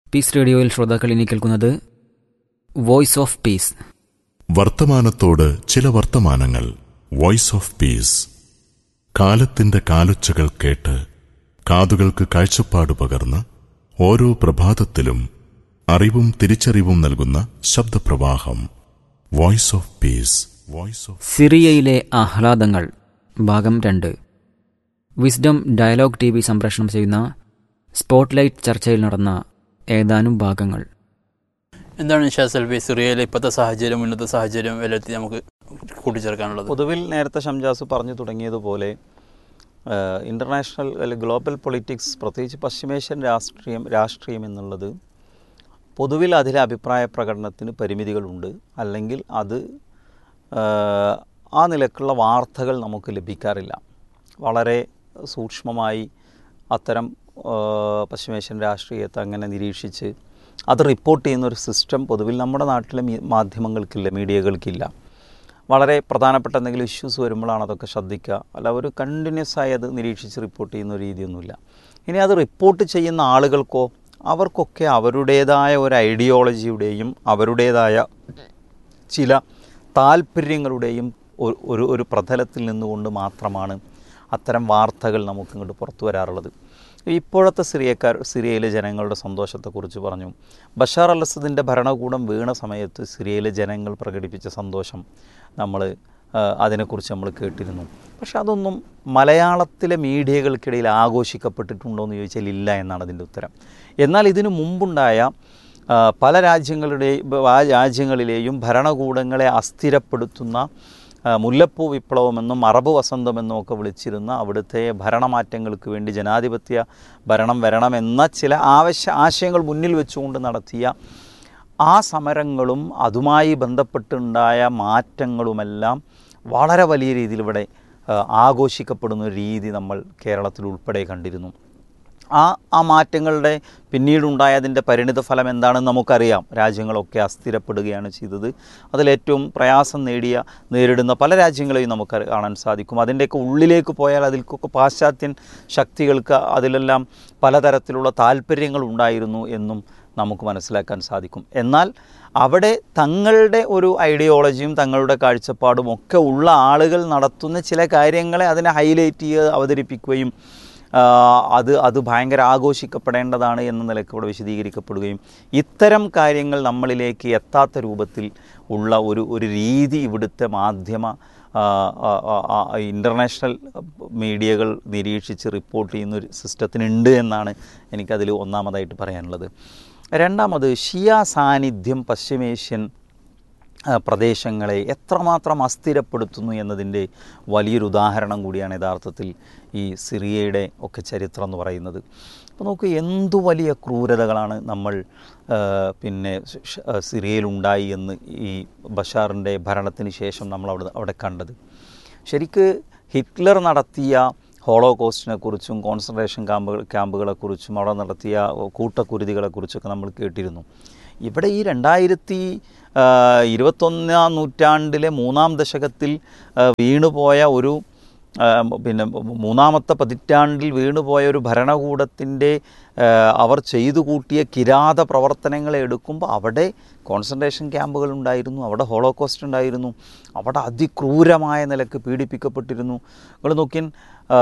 Piece റേഡിയോയിൽ ശ്രോതാക്കൾ ഇനി കേൾക്കുന്നത് വോയിസ് ഓഫ് പീസ് വർത്തമാനത്തോട് ചില വർത്തമാനങ്ങൾ വോയിസ് ഓഫ് പീസ് കാലത്തിന്റെ കാലൊച്ചകൾ കേട്ട് കാതുകൾക്ക് കാഴ്ചപ്പാട് പകർന്ന് ഓരോ പ്രഭാതത്തിലും അറിവും തിരിച്ചറിവും നൽകുന്ന ശബ്ദപ്രവാഹം voice of peace voice of സിറിയയിലെ ആഹ്ലാദങ്ങൾ ഭാഗം രണ്ട് വിസ്ഡം ഡയലോഗ് ടി വി സംപ്രേഷണം ചെയ്യുന്ന സ്പോട്ട്ലൈറ്റ് ചർച്ചയിൽ നടന്ന ഏതാനും ഭാഗങ്ങൾ എന്താണ് നിഷാ സെൽവി സിറിയയിലെ ഇപ്പോഴത്തെ സാഹചര്യം ഉന്നത സാഹചര്യം വിലയിരുത്തി നമുക്ക് കൂട്ടിച്ചേർക്കാനുള്ളത് പൊതുവിൽ നേരത്തെ ഷംജാസ് പറഞ്ഞു തുടങ്ങിയതുപോലെ ഇൻ്റർനാഷണൽ അല്ലെങ്കിൽ ഗ്ലോബൽ പൊളിറ്റിക്സ് പ്രത്യേകിച്ച് പശ്ചിമേഷ്യൻ രാഷ്ട്രീയം രാഷ്ട്രീയം എന്നുള്ളത് പൊതുവിൽ അതിലെ അഭിപ്രായ പ്രകടനത്തിന് പരിമിതികളുണ്ട് അല്ലെങ്കിൽ അത് ആ, ആ നിലക്കുള്ള വാർത്തകൾ നമുക്ക് ലഭിക്കാറില്ല വളരെ സൂക്ഷ്മമായി അത്തരം ആ, പശ്ചിമേഷ്യൻ രാഷ്ട്രീയത്തെ അങ്ങനെ നിരീക്ഷിച്ച് അത് റിപ്പോർട്ട് ചെയ്യുന്ന ഒരു സിസ്റ്റം പൊതുവിൽ നമ്മുടെ നാട്ടിലെ മീ- മാധ്യമങ്ങൾക്കില്ല മീഡിയകൾക്കില്ല വളരെ പ്രധാനപ്പെട്ട എന്തെങ്കിലും ഇഷ്യൂസ് വരുമ്പോഴാണ് അതൊക്കെ ശ്രദ്ധിക്കുക അല്ല ഒരു കണ്ടിന്യൂസ് ആയി അത് നിരീക്ഷിച്ച് റിപ്പോർട്ട് ചെയ്യുന്ന ഒരു രീതിയൊന്നുമില്ല ഇനി അത് റിപ്പോർട്ട് ചെയ്യുന്ന ആളുകൾക്കോ അവർക്കൊക്കെ അവരുടേതായ ഒരു ഐഡിയോളജിയുടെയും അവരുടേതായ ചില താല്പര്യങ്ങളുടെയും ഒരു- ഒരു ഒരു പ്രതലത്തിൽ നിന്നുകൊണ്ട് മാത്രമാണ് അത്തരം വാർത്തകൾ നമുക്ക് ഇങ്ങോട്ട് പുറത്തു വരാറുള്ളത് ഇപ്പോഴത്തെ സിറിയക്കാർ സിറിയയിലെ ജനങ്ങളുടെ സന്തോഷത്തെക്കുറിച്ച് പറഞ്ഞു ബഷാർ അൽ അസദിൻ്റെ ഭരണകൂടം വീണ സമയത്ത് സിറിയയിലെ ജനങ്ങൾ പ്രകടിപ്പിച്ച സന്തോഷം നമ്മൾ അതിനെക്കുറിച്ച് നമ്മൾ കേട്ടിരുന്നു പക്ഷെ അതൊന്നും മലയാളത്തിലെ മീഡിയകൾക്കിടയിൽ ആഘോഷിക്കപ്പെട്ടിട്ടുണ്ടോ എന്ന് ചോദിച്ചാൽ ഇല്ല എന്നാണ് അതിൻ്റെ ഉത്തരം എന്നാൽ ഇതിനു മുമ്പുണ്ടായ ആ, പല രാജ്യങ്ങളുടെയും ആ രാജ്യങ്ങളിലെയും ഭരണകൂടങ്ങളെ അസ്ഥിരപ്പെടുത്തുന്ന ആ, മുല്ലപ്പൂ വിപ്ലവമെന്നും അറബ് വസന്തമെന്നും ഒക്കെ വിളിച്ചിരുന്ന അവിടുത്തെ ഭരണമാറ്റങ്ങൾക്ക് വേണ്ടി ജനാധിപത്യ ഭരണം വരണമെന്ന ചില ആവശ്യ ആശയങ്ങൾ മുന്നിൽ വെച്ചുകൊണ്ട് നടത്തിയ ആ സമരങ്ങളും അതുമായി ബന്ധപ്പെട്ടുണ്ടായ മാറ്റങ്ങളുമെല്ലാം വളരെ വലിയ രീതിയിൽ ഇവിടെ ആ, ആഘോഷിക്കപ്പെടുന്ന ഒരു രീതി നമ്മൾ കേരളത്തിൽ ഉൾപ്പെടെ കണ്ടിരുന്നു ആ ആ മാറ്റങ്ങളുടെ പിന്നീടുണ്ടായതിൻ്റെ പരിണിത ഫലം എന്താണെന്ന് നമുക്കറിയാം രാജ്യങ്ങളൊക്കെ അസ്ഥിരപ്പെടുകയാണ് ചെയ്തത് അതിലേറ്റവും പ്രയാസം നേടിയ നേരിടുന്ന പല രാജ്യങ്ങളെയും നമുക്ക് കാണാൻ സാധിക്കും അതിൻ്റെയൊക്കെ ഉള്ളിലേക്ക് പോയാൽ അതിൽക്കൊക്കെ പാശ്ചാത്യൻ ശക്തികൾക്ക് അതിലെല്ലാം പലതരത്തിലുള്ള താല്പര്യങ്ങൾ ഉണ്ടായിരുന്നു എന്നും നമുക്ക് മനസ്സിലാക്കാൻ സാധിക്കും എന്നാൽ അവിടെ തങ്ങളുടെ ഒരു ഐഡിയോളജിയും തങ്ങളുടെ കാഴ്ചപ്പാടും ഒക്കെ ഉള്ള ആളുകൾ നടത്തുന്ന ചില കാര്യങ്ങളെ അതിനെ ഹൈലൈറ്റ് ചെയ്ത് അവതരിപ്പിക്കുകയും ആ, അത് അത് ഭയങ്കര ആഘോഷിക്കപ്പെടേണ്ടതാണ് എന്ന നിലയ്ക്ക് ഇവിടെ വിശദീകരിക്കപ്പെടുകയും ഇത്തരം കാര്യങ്ങൾ നമ്മളിലേക്ക് എത്താത്ത രൂപത്തിൽ ഉള്ള ഒരു ഒരു രീതി ഇവിടുത്തെ മാധ്യമ ആ, ആ, ആ, ആ, ഇൻ്റർനാഷണൽ മീഡിയകൾ നിരീക്ഷിച്ച് റിപ്പോർട്ട് ചെയ്യുന്ന ഒരു സിസ്റ്റത്തിനുണ്ട് എന്നാണ് എനിക്കതിൽ ഒന്നാമതായിട്ട് പറയാനുള്ളത് രണ്ടാമത് ഷിയ സാന്നിധ്യം പശ്ചിമേഷ്യൻ ആ, പ്രദേശങ്ങളെ എത്രമാത്രം അസ്ഥിരപ്പെടുത്തുന്നു എന്നതിൻ്റെ വലിയൊരു ഉദാഹരണം കൂടിയാണ് യഥാർത്ഥത്തിൽ ഈ സിറിയയുടെ ഒക്കെ ചരിത്രം എന്ന് പറയുന്നത് അപ്പോൾ നോക്കൂ എന്തു വലിയ ക്രൂരതകളാണ് നമ്മൾ ആ, പിന്നെ ഷ- ഷ- ആ, സിറിയയിലുണ്ടായി എന്ന് ഈ ബഷാറിൻ്റെ ഭരണത്തിന് ശേഷം നമ്മൾ അവിടെ അവിടെ കണ്ടത് ശരിക്ക് ഹിറ്റ്ലർ നടത്തിയ ഹോളോകോസ്റ്റിനെ കുറിച്ചും കോൺസെൻട്രേഷൻ ക്യാമ്പുകൾ ക്യാമ്പുകളെക്കുറിച്ചും അവിടെ നടത്തിയ കൂട്ടക്കുരുതികളെക്കുറിച്ചൊക്കെ നമ്മൾ കേട്ടിരുന്നു ഇവിടെ ഈ രണ്ടായിരത്തി ആ, ഇരുപത്തൊന്നാം നൂറ്റാണ്ടിലെ മൂന്നാം ദശകത്തിൽ ആ, വീണുപോയ ഒരു ആ, പിന്നെ മൂന്നാമത്തെ പതിറ്റാണ്ടിൽ വീണുപോയ ഒരു ഭരണകൂടത്തിൻ്റെ ആ, അവർ ചെയ്തു കൂട്ടിയ കിരാത പ്രവർത്തനങ്ങളെ എടുക്കുമ്പോൾ അവിടെ കോൺസെൻട്രേഷൻ ക്യാമ്പുകൾ ഉണ്ടായിരുന്നു അവിടെ ഹോളോകോസ്റ്റ് ഉണ്ടായിരുന്നു അവിടെ അതിക്രൂരമായ നിലക്ക് പീഡിപ്പിക്കപ്പെട്ടിരുന്നു നിങ്ങൾ നോക്കിൻ ആ,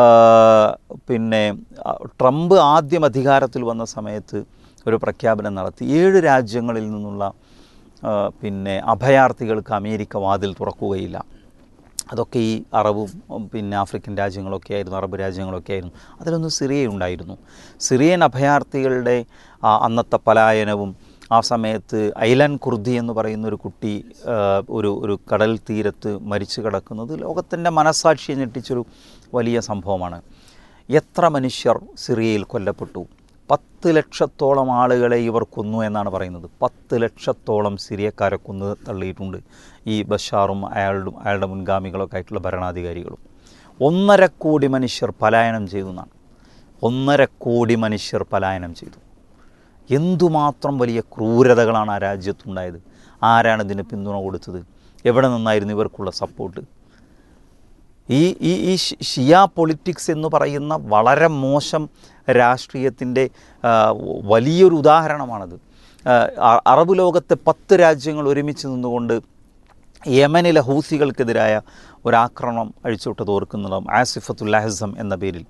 പിന്നെ ആ, ട്രംപ് ആദ്യം അധികാരത്തിൽ വന്ന സമയത്ത് ഒരു പ്രഖ്യാപനം നടത്തി ഏഴ് രാജ്യങ്ങളിൽ നിന്നുള്ള ആ, പിന്നെ അഭയാർത്ഥികൾക്ക് അമേരിക്ക വാതിൽ തുറക്കുകയില്ല അതൊക്കെ ഈ അറബും ഉം, പിന്നെ ആഫ്രിക്കൻ രാജ്യങ്ങളൊക്കെ ആയിരുന്നു അറബ് രാജ്യങ്ങളൊക്കെ ആയിരുന്നു അതിലൊന്നും സിറിയ ഉണ്ടായിരുന്നു സിറിയൻ അഭയാർത്ഥികളുടെ ആ, അന്നത്തെ പലായനവും ആ സമയത്ത് ഐലൻ കുർദി എന്ന് പറയുന്ന ഒരു കുട്ടി ആ, ഒരു ഒരു കടൽ തീരത്ത് മരിച്ചു കിടക്കുന്നത് ലോകത്തിൻ്റെ മനസ്സാക്ഷിയെ ഞെട്ടിച്ചൊരു വലിയ സംഭവമാണ് എത്ര മനുഷ്യർ സിറിയയിൽ കൊല്ലപ്പെട്ടു പത്ത് ലക്ഷത്തോളം ആളുകളെ ഇവർ കൊന്നു എന്നാണ് പറയുന്നത് പത്ത് ലക്ഷത്തോളം സിറിയക്കാരെ കൊന്നു തള്ളിയിട്ടുണ്ട് ഈ ബഷാറും അയാളുടെ അയാളുടെ മുൻഗാമികളൊക്കെ ആയിട്ടുള്ള ഭരണാധികാരികളും ഒന്നര കോടി മനുഷ്യർ പലായനം ചെയ്തു എന്നാണ് ഒന്നര കോടി മനുഷ്യർ പലായനം ചെയ്തു എന്തുമാത്രം വലിയ ക്രൂരതകളാണ് ആ രാജ്യത്തുണ്ടായത് ആരാണ് ഇതിന് പിന്തുണ കൊടുത്തത് എവിടെ നിന്നായിരുന്നു ഇവർക്കുള്ള സപ്പോർട്ട് ഈ ഈ ഈ ഷി- ഷിയ പൊളിറ്റിക്സ് എന്ന് പറയുന്ന വളരെ മോശം രാഷ്ട്രീയത്തിൻ്റെ ആ, വലിയൊരു ഉദാഹരണമാണത് ആ, അ- അറബ് ലോകത്തെ പത്ത് രാജ്യങ്ങൾ ഒരുമിച്ച് നിന്നുകൊണ്ട് യമനിലെ ഹൂസികൾക്കെതിരായ ഒരാക്രമണം അഴിച്ചുവിട്ടത് ഓർക്കുന്നുണ്ടാവും ആസിഫത്തുൽ അഹസം എന്ന പേരിൽ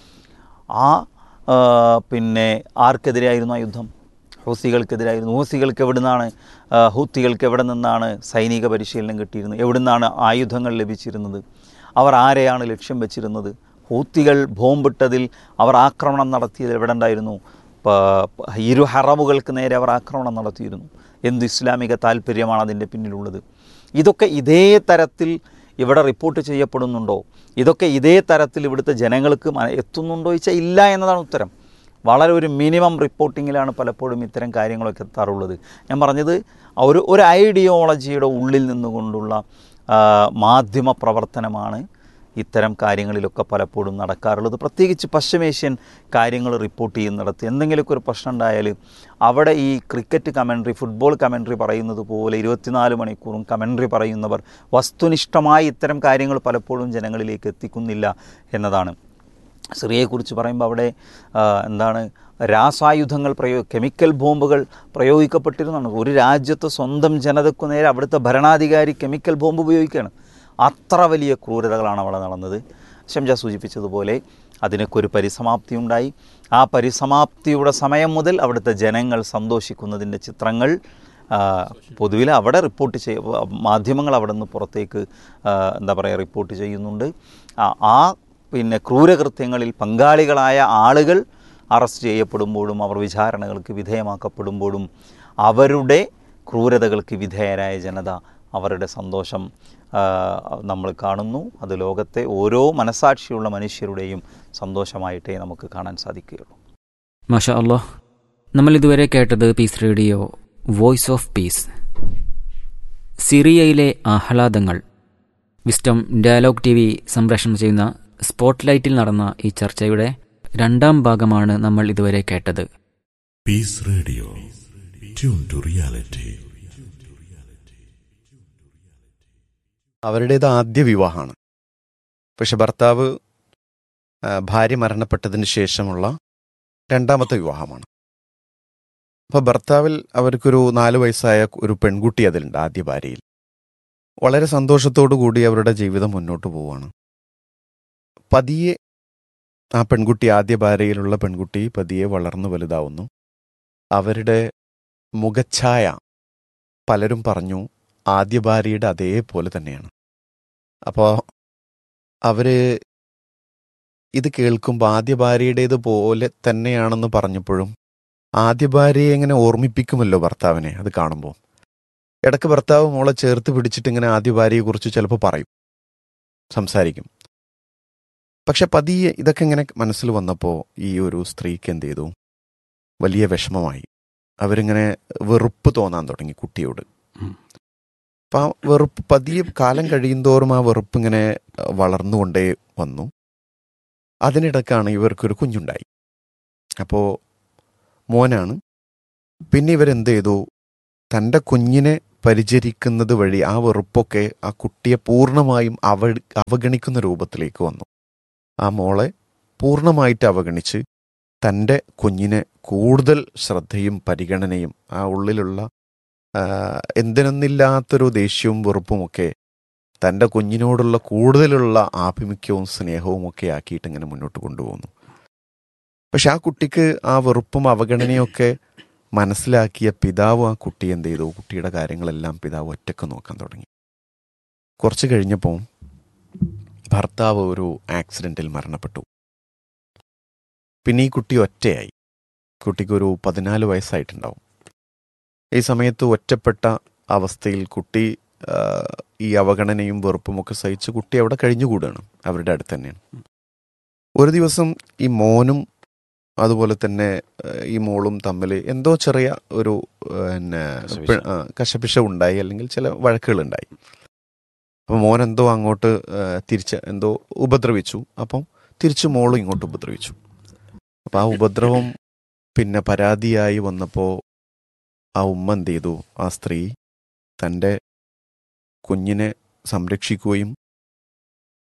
ആ ആ, പിന്നെ ആർക്കെതിരെയായിരുന്നു ആ യുദ്ധം ഹൂസികൾക്കെതിരായിരുന്നു ഹൂസികൾക്ക് എവിടെ നിന്നാണ് ആ, ഹൂത്തികൾക്ക് എവിടെ നിന്നാണ് സൈനിക പരിശീലനം കിട്ടിയിരുന്നത് എവിടെ നിന്നാണ് ആയുധങ്ങൾ ലഭിച്ചിരുന്നത് അവർ ആരെയാണ് ലക്ഷ്യം വെച്ചിരുന്നത് ഹൂത്തികൾ ബോംബിട്ടതിൽ അവർ ആക്രമണം നടത്തിയത് എവിടെ ഉണ്ടായിരുന്നു പ- പ- ഇരു ഹറമുകൾക്ക് നേരെ അവർ ആക്രമണം നടത്തിയിരുന്നു എന്ത് ഇസ്ലാമിക താല്പര്യമാണ് അതിൻ്റെ പിന്നിലുള്ളത് ഇതൊക്കെ ഇതേ തരത്തിൽ ഇവിടെ റിപ്പോർട്ട് ചെയ്യപ്പെടുന്നുണ്ടോ ഇതൊക്കെ ഇതേ തരത്തിൽ ഇവിടുത്തെ ജനങ്ങൾക്ക് മന- എത്തുന്നുണ്ടോ ചോദിച്ചാൽ ഇല്ല എന്നതാണ് ഉത്തരം വളരെ ഒരു മിനിമം റിപ്പോർട്ടിങ്ങിലാണ് പലപ്പോഴും ഇത്തരം കാര്യങ്ങളൊക്കെ എത്താറുള്ളത് ഞാൻ പറഞ്ഞത് ഒരു ഒരു ഐഡിയോളജിയുടെ ഉള്ളിൽ നിന്നുകൊണ്ടുള്ള ആ, മാധ്യമ പ്രവർത്തനമാണ് ഇത്തരം കാര്യങ്ങളിലൊക്കെ പലപ്പോഴും നടക്കാറുള്ളത് പ്രത്യേകിച്ച് പശ്ചിമേഷ്യൻ കാര്യങ്ങൾ റിപ്പോർട്ട് ചെയ്യുന്നിടത്ത് എന്തെങ്കിലുമൊക്കെ ഒരു പ്രശ്നം ഉണ്ടായാൽ അവിടെ ഈ ക്രിക്കറ്റ് കമൻട്രി ഫുട്ബോൾ കമൻട്രി പറയുന്നത് പോലെ ഇരുപത്തിനാല് മണിക്കൂറും കമൻട്രി പറയുന്നവർ വസ്തുനിഷ്ഠമായി ഇത്തരം കാര്യങ്ങൾ പലപ്പോഴും ജനങ്ങളിലേക്ക് എത്തിക്കുന്നില്ല എന്നതാണ് സിറിയയെക്കുറിച്ച് പറയുമ്പോൾ അവിടെ ആ, എന്താണ് രാസായുധങ്ങൾ പ്രയോ കെമിക്കൽ ബോംബുകൾ പ്രയോഗിക്കപ്പെട്ടിരുന്നതാണ് ഒരു രാജ്യത്തെ സ്വന്തം ജനതയ്ക്കു നേരെ അവിടുത്തെ ഭരണാധികാരി കെമിക്കൽ ബോംബ് ഉപയോഗിക്കുകയാണ് അത്ര വലിയ ക്രൂരതകളാണ് അവിടെ നടന്നത് ഷംജ സൂചിപ്പിച്ചതുപോലെ അതിനൊക്കെ ഒരു പരിസമാപ്തി ഉണ്ടായി ആ പരിസമാപ്തിയുടെ സമയം മുതൽ അവിടുത്തെ ജനങ്ങൾ സന്തോഷിക്കുന്നതിൻ്റെ ചിത്രങ്ങൾ ആ, പൊതുവിൽ അവിടെ റിപ്പോർട്ട് ചെയ്യ മാധ്യമങ്ങൾ അവിടെ നിന്ന് പുറത്തേക്ക് ആ, എന്താ പറയുക റിപ്പോർട്ട് ചെയ്യുന്നുണ്ട് ആ ആ പിന്നെ ക്രൂരകൃത്യങ്ങളിൽ പങ്കാളികളായ ആളുകൾ അറസ്റ്റ് ചെയ്യപ്പെടുമ്പോഴും അവർ വിചാരണകൾക്ക് വിധേയമാക്കപ്പെടുമ്പോഴും അവരുടെ ക്രൂരതകൾക്ക് വിധേയരായ ജനത അവരുടെ സന്തോഷം ആ, നമ്മൾ കാണുന്നു അത് ലോകത്തെ ഓരോ മനസാക്ഷിയുള്ള മനുഷ്യരുടെയും സന്തോഷമായിട്ടേ നമുക്ക് കാണാൻ സാധിക്കുകയുള്ളൂ മാഷ അള്ളാഹ് നമ്മൾ ഇതുവരെ കേട്ടത് peace radio voice of peace സിറിയയിലെ ആഹ്ലാദങ്ങൾ വിസ്റ്റം ഡയലോഗ് ടി വി സംപ്രേഷണം ചെയ്യുന്ന സ്പോട്ട്ലൈറ്റിൽ നടന്ന ഈ ചർച്ചയുടെ രണ്ടാം ഭാഗമാണ് നമ്മൾ ഇതുവരെ കേട്ടത് peace radio tune to reality അവരുടേത് ആദ്യ വിവാഹമാണ് പക്ഷെ ഭർത്താവ് ആ, ഭാര്യ മരണപ്പെട്ടതിന് ശേഷമുള്ള രണ്ടാമത്തെ വിവാഹമാണ് അപ്പോൾ ഭർത്താവിൽ അവർക്കൊരു നാല് വയസ്സായ ഒരു പെൺകുട്ടി അതിലുണ്ട് ആദ്യ ഭാര്യയിൽ വളരെ സന്തോഷത്തോടു കൂടി അവരുടെ ജീവിതം മുന്നോട്ട് പോവുകയാണ് പതിയെ ആ പെൺകുട്ടി ആദ്യ ഭാര്യയിലുള്ള പെൺകുട്ടി പതിയെ വളർന്നു വലുതാവുന്നു അവരുടെ മുഖഛായ പലരും പറഞ്ഞു ആദ്യ ഭാര്യയുടെ അതേപോലെ തന്നെയാണ് അപ്പോൾ അവര് ഇത് കേൾക്കുമ്പോൾ ആദ്യ ഭാര്യയുടേത് പോലെ തന്നെയാണെന്ന് പറഞ്ഞപ്പോഴും ആദ്യ ഭാര്യയെ ഇങ്ങനെ ഓർമ്മിപ്പിക്കുമല്ലോ ഭർത്താവിനെ അത് കാണുമ്പോൾ ഇടയ്ക്ക് ഭർത്താവ് മോളെ ചേർത്ത് പിടിച്ചിട്ട് ഇങ്ങനെ ആദ്യ ഭാര്യയെക്കുറിച്ച് ചിലപ്പോൾ പറയും സംസാരിക്കും പക്ഷെ പതിയെ ഇതൊക്കെ ഇങ്ങനെ മനസ്സിൽ വന്നപ്പോൾ ഈ ഒരു സ്ത്രീക്ക് എന്ത് ചെയ്തു വലിയ വിഷമമായി അവരിങ്ങനെ വെറുപ്പ് തോന്നാൻ തുടങ്ങി കുട്ടിയോട് അപ്പം ആ വെറുപ്പ് പതിയെ കാലം കഴിയുന്തോറും ആ വെറുപ്പ് ഇങ്ങനെ അഹ്, വളർന്നുകൊണ്ടേ വന്നു അതിനിടക്കാണ് ഇവർക്കൊരു കുഞ്ഞുണ്ടായി അപ്പോൾ മോനാണ് പിന്നെ ഇവരെന്ത് ചെയ്തു തൻ്റെ കുഞ്ഞിനെ പരിചരിക്കുന്നത് വഴി ആ വെറുപ്പൊക്കെ ആ കുട്ടിയെ പൂർണ്ണമായും അവ അവഗണിക്കുന്ന രൂപത്തിലേക്ക് വന്നു ആ മോളെ പൂർണ്ണമായിട്ട് അവഗണിച്ച് തൻ്റെ കുഞ്ഞിനെ കൂടുതൽ ശ്രദ്ധയും പരിഗണനയും ആ ഉള്ളിലുള്ള ആ, എന്തിനൊന്നില്ലാത്തൊരു ദേഷ്യവും വെറുപ്പുമൊക്കെ തൻ്റെ കുഞ്ഞിനോടുള്ള കൂടുതലുള്ള ആഭിമുഖ്യവും സ്നേഹവും ഒക്കെ ആക്കിയിട്ട് ഇങ്ങനെ മുന്നോട്ട് കൊണ്ടുപോകുന്നു പക്ഷെ ആ കുട്ടിക്ക് ആ വെറുപ്പും അവഗണനയൊക്കെ മനസ്സിലാക്കിയ പിതാവ് ആ കുട്ടി എന്ത് ചെയ്തു കുട്ടിയുടെ കാര്യങ്ങളെല്ലാം പിതാവ് ഒറ്റക്ക് നോക്കാൻ തുടങ്ങി കുറച്ച് കഴിഞ്ഞപ്പോൾ ഭർത്താവ് ഒരു ആക്സിഡൻറ്റിൽ മരണപ്പെട്ടു പിന്നെ ഈ കുട്ടി ഒറ്റയായി കുട്ടിക്ക് ഒരു പതിനാല് വയസ്സായിട്ടുണ്ടാവും ഈ സമയത്ത് ഒറ്റപ്പെട്ട അവസ്ഥയിൽ കുട്ടി ആ, ഈ അവഗണനയും വെറുപ്പും ഒക്കെ സഹിച്ച് കുട്ടി അവിടെ കഴിഞ്ഞുകൂടുകയാണ് അവരുടെ അടുത്ത് തന്നെയാണ് ഒരു ദിവസം ഈ മോനും അതുപോലെ തന്നെ ആ, ഈ മോളും തമ്മിൽ എന്തോ ചെറിയ ഒരു ആ, പിന്നെ കശപിശ. പി- ആ, കശപിശ ഉണ്ടായി അല്ലെങ്കിൽ ചില വഴക്കുകളുണ്ടായി അപ്പോൾ മോൻ എന്തോ അങ്ങോട്ട് ആ, തിരിച്ച് എന്തോ ഉപദ്രവിച്ചു അപ്പം തിരിച്ച് മോളും ഇങ്ങോട്ട് ഉപദ്രവിച്ചു അപ്പം ആ ഉപദ്രവം പിന്നെ പരാതിയായി വന്നപ്പോൾ ആ ഉമ്മ എന്ത് ചെയ്തു ആ സ്ത്രീ തൻ്റെ കുഞ്ഞിനെ സംരക്ഷിക്കുകയും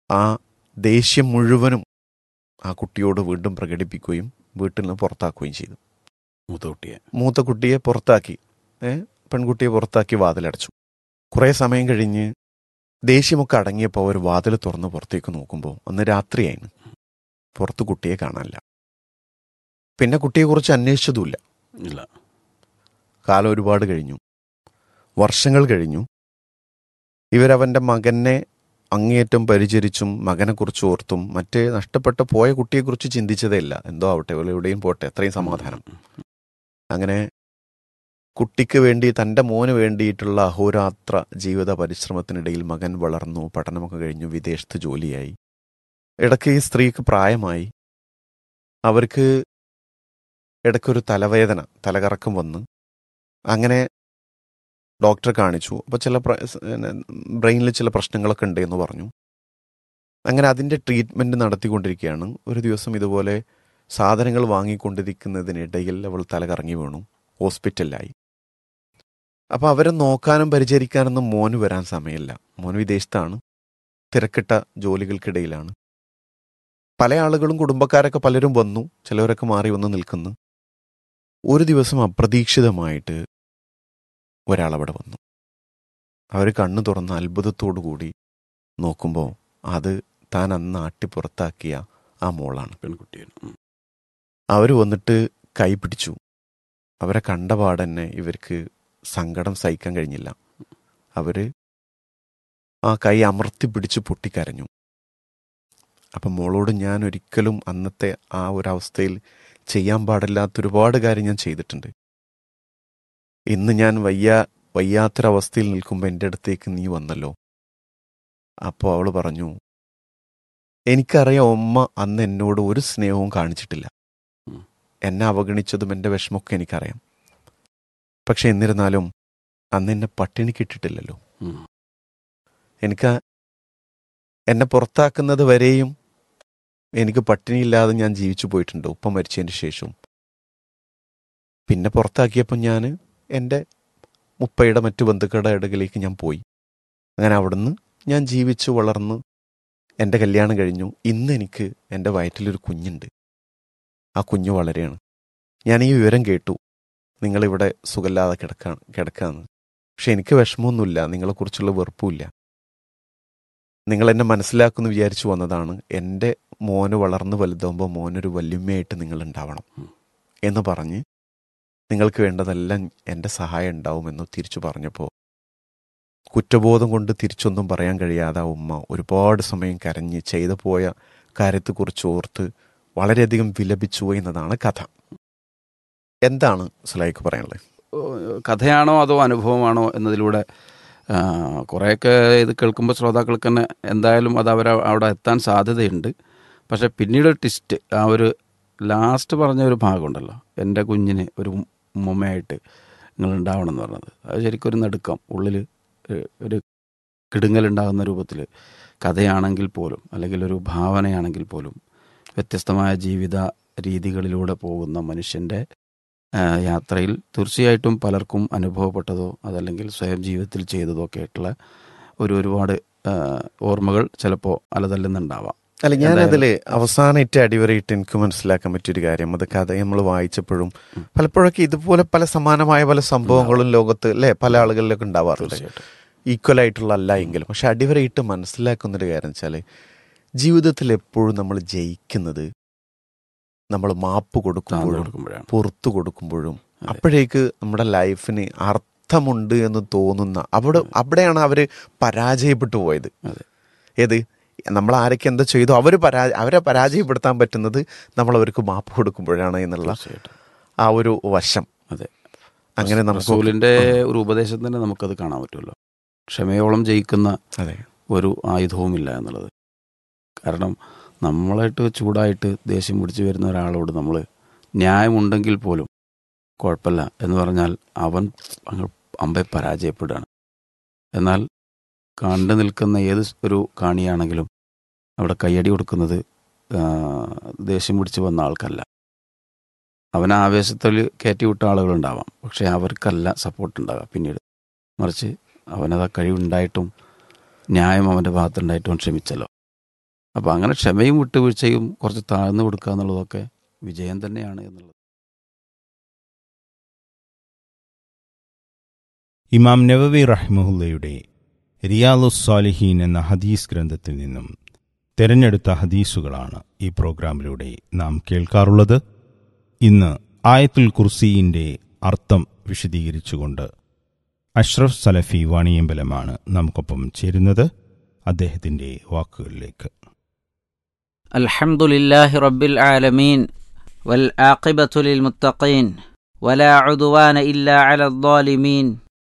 ആ ദേഷ്യം മുഴുവനും ആ കുട്ടിയോട് വീണ്ടും പ്രകടിപ്പിക്കുകയും വീട്ടിൽ നിന്ന് പുറത്താക്കുകയും ചെയ്തു മൂത്ത കുട്ടിയെ മൂത്ത കുട്ടിയെ പുറത്താക്കി ഏ പെൺകുട്ടിയെ പുറത്താക്കി വാതിലടച്ചു കുറേ സമയം കഴിഞ്ഞ് ദേഷ്യമൊക്കെ അടങ്ങിയപ്പോൾ അവർ വാതിൽ തുറന്ന് പുറത്തേക്ക് നോക്കുമ്പോൾ അന്ന് രാത്രിയായിരുന്നു പുറത്ത് കുട്ടിയെ കാണാനില്ല പിന്നെ കുട്ടിയെക്കുറിച്ച് അന്വേഷിച്ചതുമില്ല ഇല്ല കാലം ഒരുപാട് കഴിഞ്ഞു വർഷങ്ങൾ കഴിഞ്ഞു ഇവരവൻ്റെ മകനെ അങ്ങേയറ്റം പരിചരിച്ചും മകനെക്കുറിച്ച് ഓർത്തും മറ്റേ നഷ്ടപ്പെട്ട പോയ കുട്ടിയെക്കുറിച്ച് ചിന്തിച്ചതേ ഇല്ല എന്തോ ആവട്ടെ ഇവൾ എവിടെയും പോട്ടെ എത്രയും സമാധാനം അങ്ങനെ കുട്ടിക്ക് വേണ്ടി തൻ്റെ മോന് വേണ്ടിയിട്ടുള്ള അഹോരാത്ര ജീവിത പരിശ്രമത്തിനിടയിൽ മകൻ വളർന്നു പഠനമൊക്കെ കഴിഞ്ഞു വിദേശത്ത് ജോലിയായി ഇടയ്ക്ക് ഈ സ്ത്രീക്ക് പ്രായമായി അവർക്ക് ഇടയ്ക്കൊരു തലവേദന തലകറക്കം വന്ന് അങ്ങനെ ഡോക്ടറെ കാണിച്ചു അപ്പോൾ ചില ബ്രെയിനിൽ ചില പ്രശ്നങ്ങളൊക്കെ ഉണ്ട് എന്ന് പറഞ്ഞു അങ്ങനെ അതിൻ്റെ ട്രീറ്റ്മെൻറ്റ് നടത്തിക്കൊണ്ടിരിക്കുകയാണ് ഒരു ദിവസം ഇതുപോലെ സാധനങ്ങൾ വാങ്ങിക്കൊണ്ടിരിക്കുന്നതിനിടയിൽ അവൾ തലകറങ്ങി വീണു ഹോസ്പിറ്റലിലായി അപ്പോൾ അവരെ നോക്കാനും പരിചരിക്കാനൊന്നും മോന് വരാൻ സമയമില്ല മോൻ വിദേശത്താണ് തിരക്കിട്ട ജോലികൾക്കിടയിലാണ് പല ആളുകളും കുടുംബക്കാരൊക്കെ പലരും വന്നു ചിലവരൊക്കെ മാറി വന്ന് നിൽക്കുന്നു ഒരു ദിവസം അപ്രതീക്ഷിതമായിട്ട് ഒരാളവിടെ വന്നു അവർ കണ്ണു തുറന്ന് അത്ഭുതത്തോടു കൂടി നോക്കുമ്പോൾ അത് താൻ അന്ന് ആട്ടി പുറത്താക്കിയ ആ മോളാണ് പെൺകുട്ടിയാണ് ഉം. അവർ വന്നിട്ട് കൈ പിടിച്ചു അവരെ കണ്ട പാടന്നെ ഇവർക്ക് സങ്കടം സഹിക്കാൻ കഴിഞ്ഞില്ല അവര് ആ കൈ അമർത്തി പിടിച്ച് പൊട്ടിക്കരഞ്ഞു അപ്പം മോളോട് ഞാൻ ഒരിക്കലും അന്നത്തെ ആ ഒരവസ്ഥയിൽ ചെയ്യാൻ പാടില്ലാത്ത ഒരുപാട് കാര്യം ഞാൻ ചെയ്തിട്ടുണ്ട് ഇന്ന് ഞാൻ വയ്യ വയ്യാത്തൊരവസ്ഥയിൽ നിൽക്കുമ്പോൾ എൻ്റെ അടുത്തേക്ക് നീ വന്നല്ലോ അപ്പോൾ അവൾ പറഞ്ഞു എനിക്കറിയാം ഉമ്മ അന്ന് എന്നോട് ഒരു സ്നേഹവും കാണിച്ചിട്ടില്ല ഉം. എന്നെ അവഗണിച്ചതും എൻ്റെ വിഷമമൊക്കെ എനിക്കറിയാം പക്ഷെ എന്നിരുന്നാലും അന്ന് എന്നെ പട്ടിണിക്ക് ഇട്ടിട്ടില്ലല്ലോ ഉം. എനിക്ക് എന്നെ പുറത്താക്കുന്നത് വരെയും എനിക്ക് പട്ടിണിയില്ലാതെ ഞാൻ ജീവിച്ചു പോയിട്ടുണ്ട് ഉപ്പ മരിച്ചതിന് ശേഷവും പിന്നെ പുറത്താക്കിയപ്പോൾ ഞാൻ എൻ്റെ മുപ്പയുടെ മറ്റു ബന്ധുക്കളുടെ ഇടയിലേക്ക് ഞാൻ പോയി അങ്ങനെ അവിടുന്ന് ഞാൻ ജീവിച്ചു വളർന്ന് എൻ്റെ കല്യാണം കഴിഞ്ഞു ഇന്ന് എനിക്ക് എൻ്റെ വയറ്റിലൊരു കുഞ്ഞുണ്ട് ആ കുഞ്ഞു വളരെയാണ് ഞാൻ ഈ വിവരം കേട്ടു നിങ്ങളിവിടെ സുഖമില്ലാതെ കിടക്കാണ് കിടക്കാന്ന് പക്ഷെ എനിക്ക് വിഷമമൊന്നുമില്ല നിങ്ങളെക്കുറിച്ചുള്ള വെറുപ്പുമില്ല നിങ്ങൾ എന്നെ മനസ്സിലാക്കുമെന്ന് വിചാരിച്ചു വന്നതാണ് എൻ്റെ മോന് വളർന്ന് വലുതാകുമ്പോൾ മോനൊരു വല്യമ്മയായിട്ട് നിങ്ങൾ ഉണ്ടാവണം എന്ന് പറഞ്ഞ് നിങ്ങൾക്ക് വേണ്ടതെല്ലാം എൻ്റെ സഹായം ഉണ്ടാവുമെന്ന് തിരിച്ചു പറഞ്ഞപ്പോൾ കുറ്റബോധം കൊണ്ട് തിരിച്ചൊന്നും പറയാൻ കഴിയാതെ ആ ഉമ്മ ഒരുപാട് സമയം കരഞ്ഞ് ചെയ്തു പോയ കാര്യത്തെക്കുറിച്ച് ഓർത്ത് വളരെയധികം വിലപിച്ചു എന്നതാണ് കഥ എന്താണ് സുലൈക്ക് പറയാനുള്ളത് കഥയാണോ അതോ അനുഭവമാണോ എന്നതിലൂടെ ആ, കുറേയൊക്കെ ഇത് കേൾക്കുമ്പോൾ ശ്രോതാക്കൾക്ക് തന്നെ എന്തായാലും അത് അവർ അവിടെ എത്താൻ സാധ്യതയുണ്ട് പക്ഷെ പിന്നീട് ട്വിസ്റ്റ് ആ ഒരു ലാസ്റ്റ് പറഞ്ഞ ഒരു ഭാഗമുണ്ടല്ലോ എൻ്റെ കുഞ്ഞിന് ഒരു ഉമ്മയായിട്ട് നിങ്ങൾ ഉണ്ടാവണം എന്ന് പറഞ്ഞത് അത് ശരിക്കും ഒരു നടുക്കം ഉള്ളിൽ ഒരു കിടുങ്ങലുണ്ടാകുന്ന രൂപത്തിൽ കഥയാണെങ്കിൽ പോലും അല്ലെങ്കിൽ ഒരു ഭാവനയാണെങ്കിൽ പോലും വ്യത്യസ്തമായ ജീവിത രീതികളിലൂടെ പോകുന്ന മനുഷ്യൻ്റെ ആ, യാത്രയിൽ തീർച്ചയായിട്ടും പലർക്കും അനുഭവപ്പെട്ടതോ അതല്ലെങ്കിൽ സ്വയം ജീവിതത്തിൽ ചെയ്തതോ ഒക്കെ ആയിട്ടുള്ള ഒരു ഒരുപാട് ആ, ഓർമ്മകൾ ചിലപ്പോൾ അലതല്ലുന്നുണ്ടാവാം അല്ല ഞാനതിൽ എന്തായാലും- അവസാനമായിട്ട് അടിവരയിട്ട് എനിക്ക് മനസ്സിലാക്കാൻ പറ്റിയൊരു കാര്യം അത് കഥ നമ്മൾ വായിച്ചപ്പോഴും പലപ്പോഴൊക്കെ ഇതുപോലെ പല സമാനമായ പല സംഭവങ്ങളും ലോകത്ത് അല്ലെ പല ആളുകളിലൊക്കെ ഉണ്ടാവാറുണ്ട് തീർച്ചയായിട്ടും ഈക്വൽ ആയിട്ടുള്ള അല്ല എങ്കിലും പക്ഷെ അടിവരയിട്ട് മനസ്സിലാക്കുന്നൊരു കാര്യം വെച്ചാൽ ജീവിതത്തിൽ എപ്പോഴും നമ്മൾ ജയിക്കുന്നത് നമ്മൾ മാപ്പ് താഴ്ന്നു കൊടുക്കുമ്പോഴും കൊടുക്കുമ്പോഴാണ് പുറത്തു കൊടുക്കുമ്പോഴും അതെ. അപ്പോഴേക്ക് നമ്മുടെ ലൈഫിന് അർത്ഥമുണ്ട് എന്ന് തോന്നുന്ന അവിടെ അവിടെയാണ് അവർ പരാജയപ്പെട്ടു പോയത് അതെ. ഏത് നമ്മൾ ആരൊക്കെ എന്താ ചെയ്തു അവർ പരാ അവരെ പരാജയപ്പെടുത്താൻ പറ്റുന്നത് നമ്മൾ അവർക്ക് മാപ്പ് കൊടുക്കുമ്പോഴാണ് എന്നുള്ള തീർച്ചയായിട്ടും ആ ഒരു വശം അതെ അങ്ങനെ നമുക്ക് റസൂലിന്റെ ഒരു ഉപദേശം തന്നെ നമുക്കത് കാണാൻ പറ്റുമല്ലോ ക്ഷമയോളം ജയിക്കുന്ന അതെ ഒരു ആയുധവുമില്ല എന്നുള്ളത് കാരണം നമ്മളായിട്ട് ചൂടായിട്ട് ദേഷ്യം പിടിച്ച് വരുന്ന ഒരാളോട് നമ്മൾ ന്യായമുണ്ടെങ്കിൽ പോലും കുഴപ്പമില്ല എന്ന് പറഞ്ഞാൽ അവൻ അങ്ങ് അമ്പെ പരാജയപ്പെടുകയാണ് എന്നാൽ കണ്ടു നിൽക്കുന്ന ഏത് ഒരു കാണിയാണെങ്കിലും അവിടെ കയ്യടി കൊടുക്കുന്നത് ആ, ദേഷ്യം പിടിച്ച് വന്ന ആൾക്കല്ല അവൻ ആവേശത്തിൽ കയറ്റി വിട്ട ആളുകളുണ്ടാവാം പക്ഷേ അവർക്കല്ല സപ്പോർട്ട് ഉണ്ടാവുക പിന്നീട് മറിച്ച് അവനത് ആ കഴിവുണ്ടായിട്ടും ന്യായം അവൻ്റെ ഭാഗത്തുണ്ടായിട്ടും അവൻ ക്ഷമിച്ചല്ലോ അപ്പോൾ അങ്ങനെ ക്ഷമയും വിട്ടുവീഴ്ചയും കുറച്ച് താഴ്ന്നു കൊടുക്കുക എന്നുള്ളതൊക്കെ വിജയം തന്നെയാണ് എന്നുള്ളത് ഇമാം നവവി റഹ്മുല്ലയുടെ റിയാലുസ്സാലിഹീൻ എന്ന ഹദീസ് ഗ്രന്ഥത്തിൽ നിന്നും തിരഞ്ഞെടുത്ത ഹദീസുകളാണ് ഈ പ്രോഗ്രാമിലൂടെ നാം കേൾക്കാറുള്ളത് ഇന്ന് ആയത്തുൽ കുർസിയിൻ്റെ അർത്ഥം വിശദീകരിച്ചുകൊണ്ട് അഷ്റഫ് സലഫി വാണിയമ്പലമാണ് നമുക്കൊപ്പം ചേരുന്നത് അദ്ദേഹത്തിൻ്റെ വാക്കുകളിലേക്ക് الحمد لله رب العالمين والعاقبة للمتقين ولا عدوان إلا على الظالمين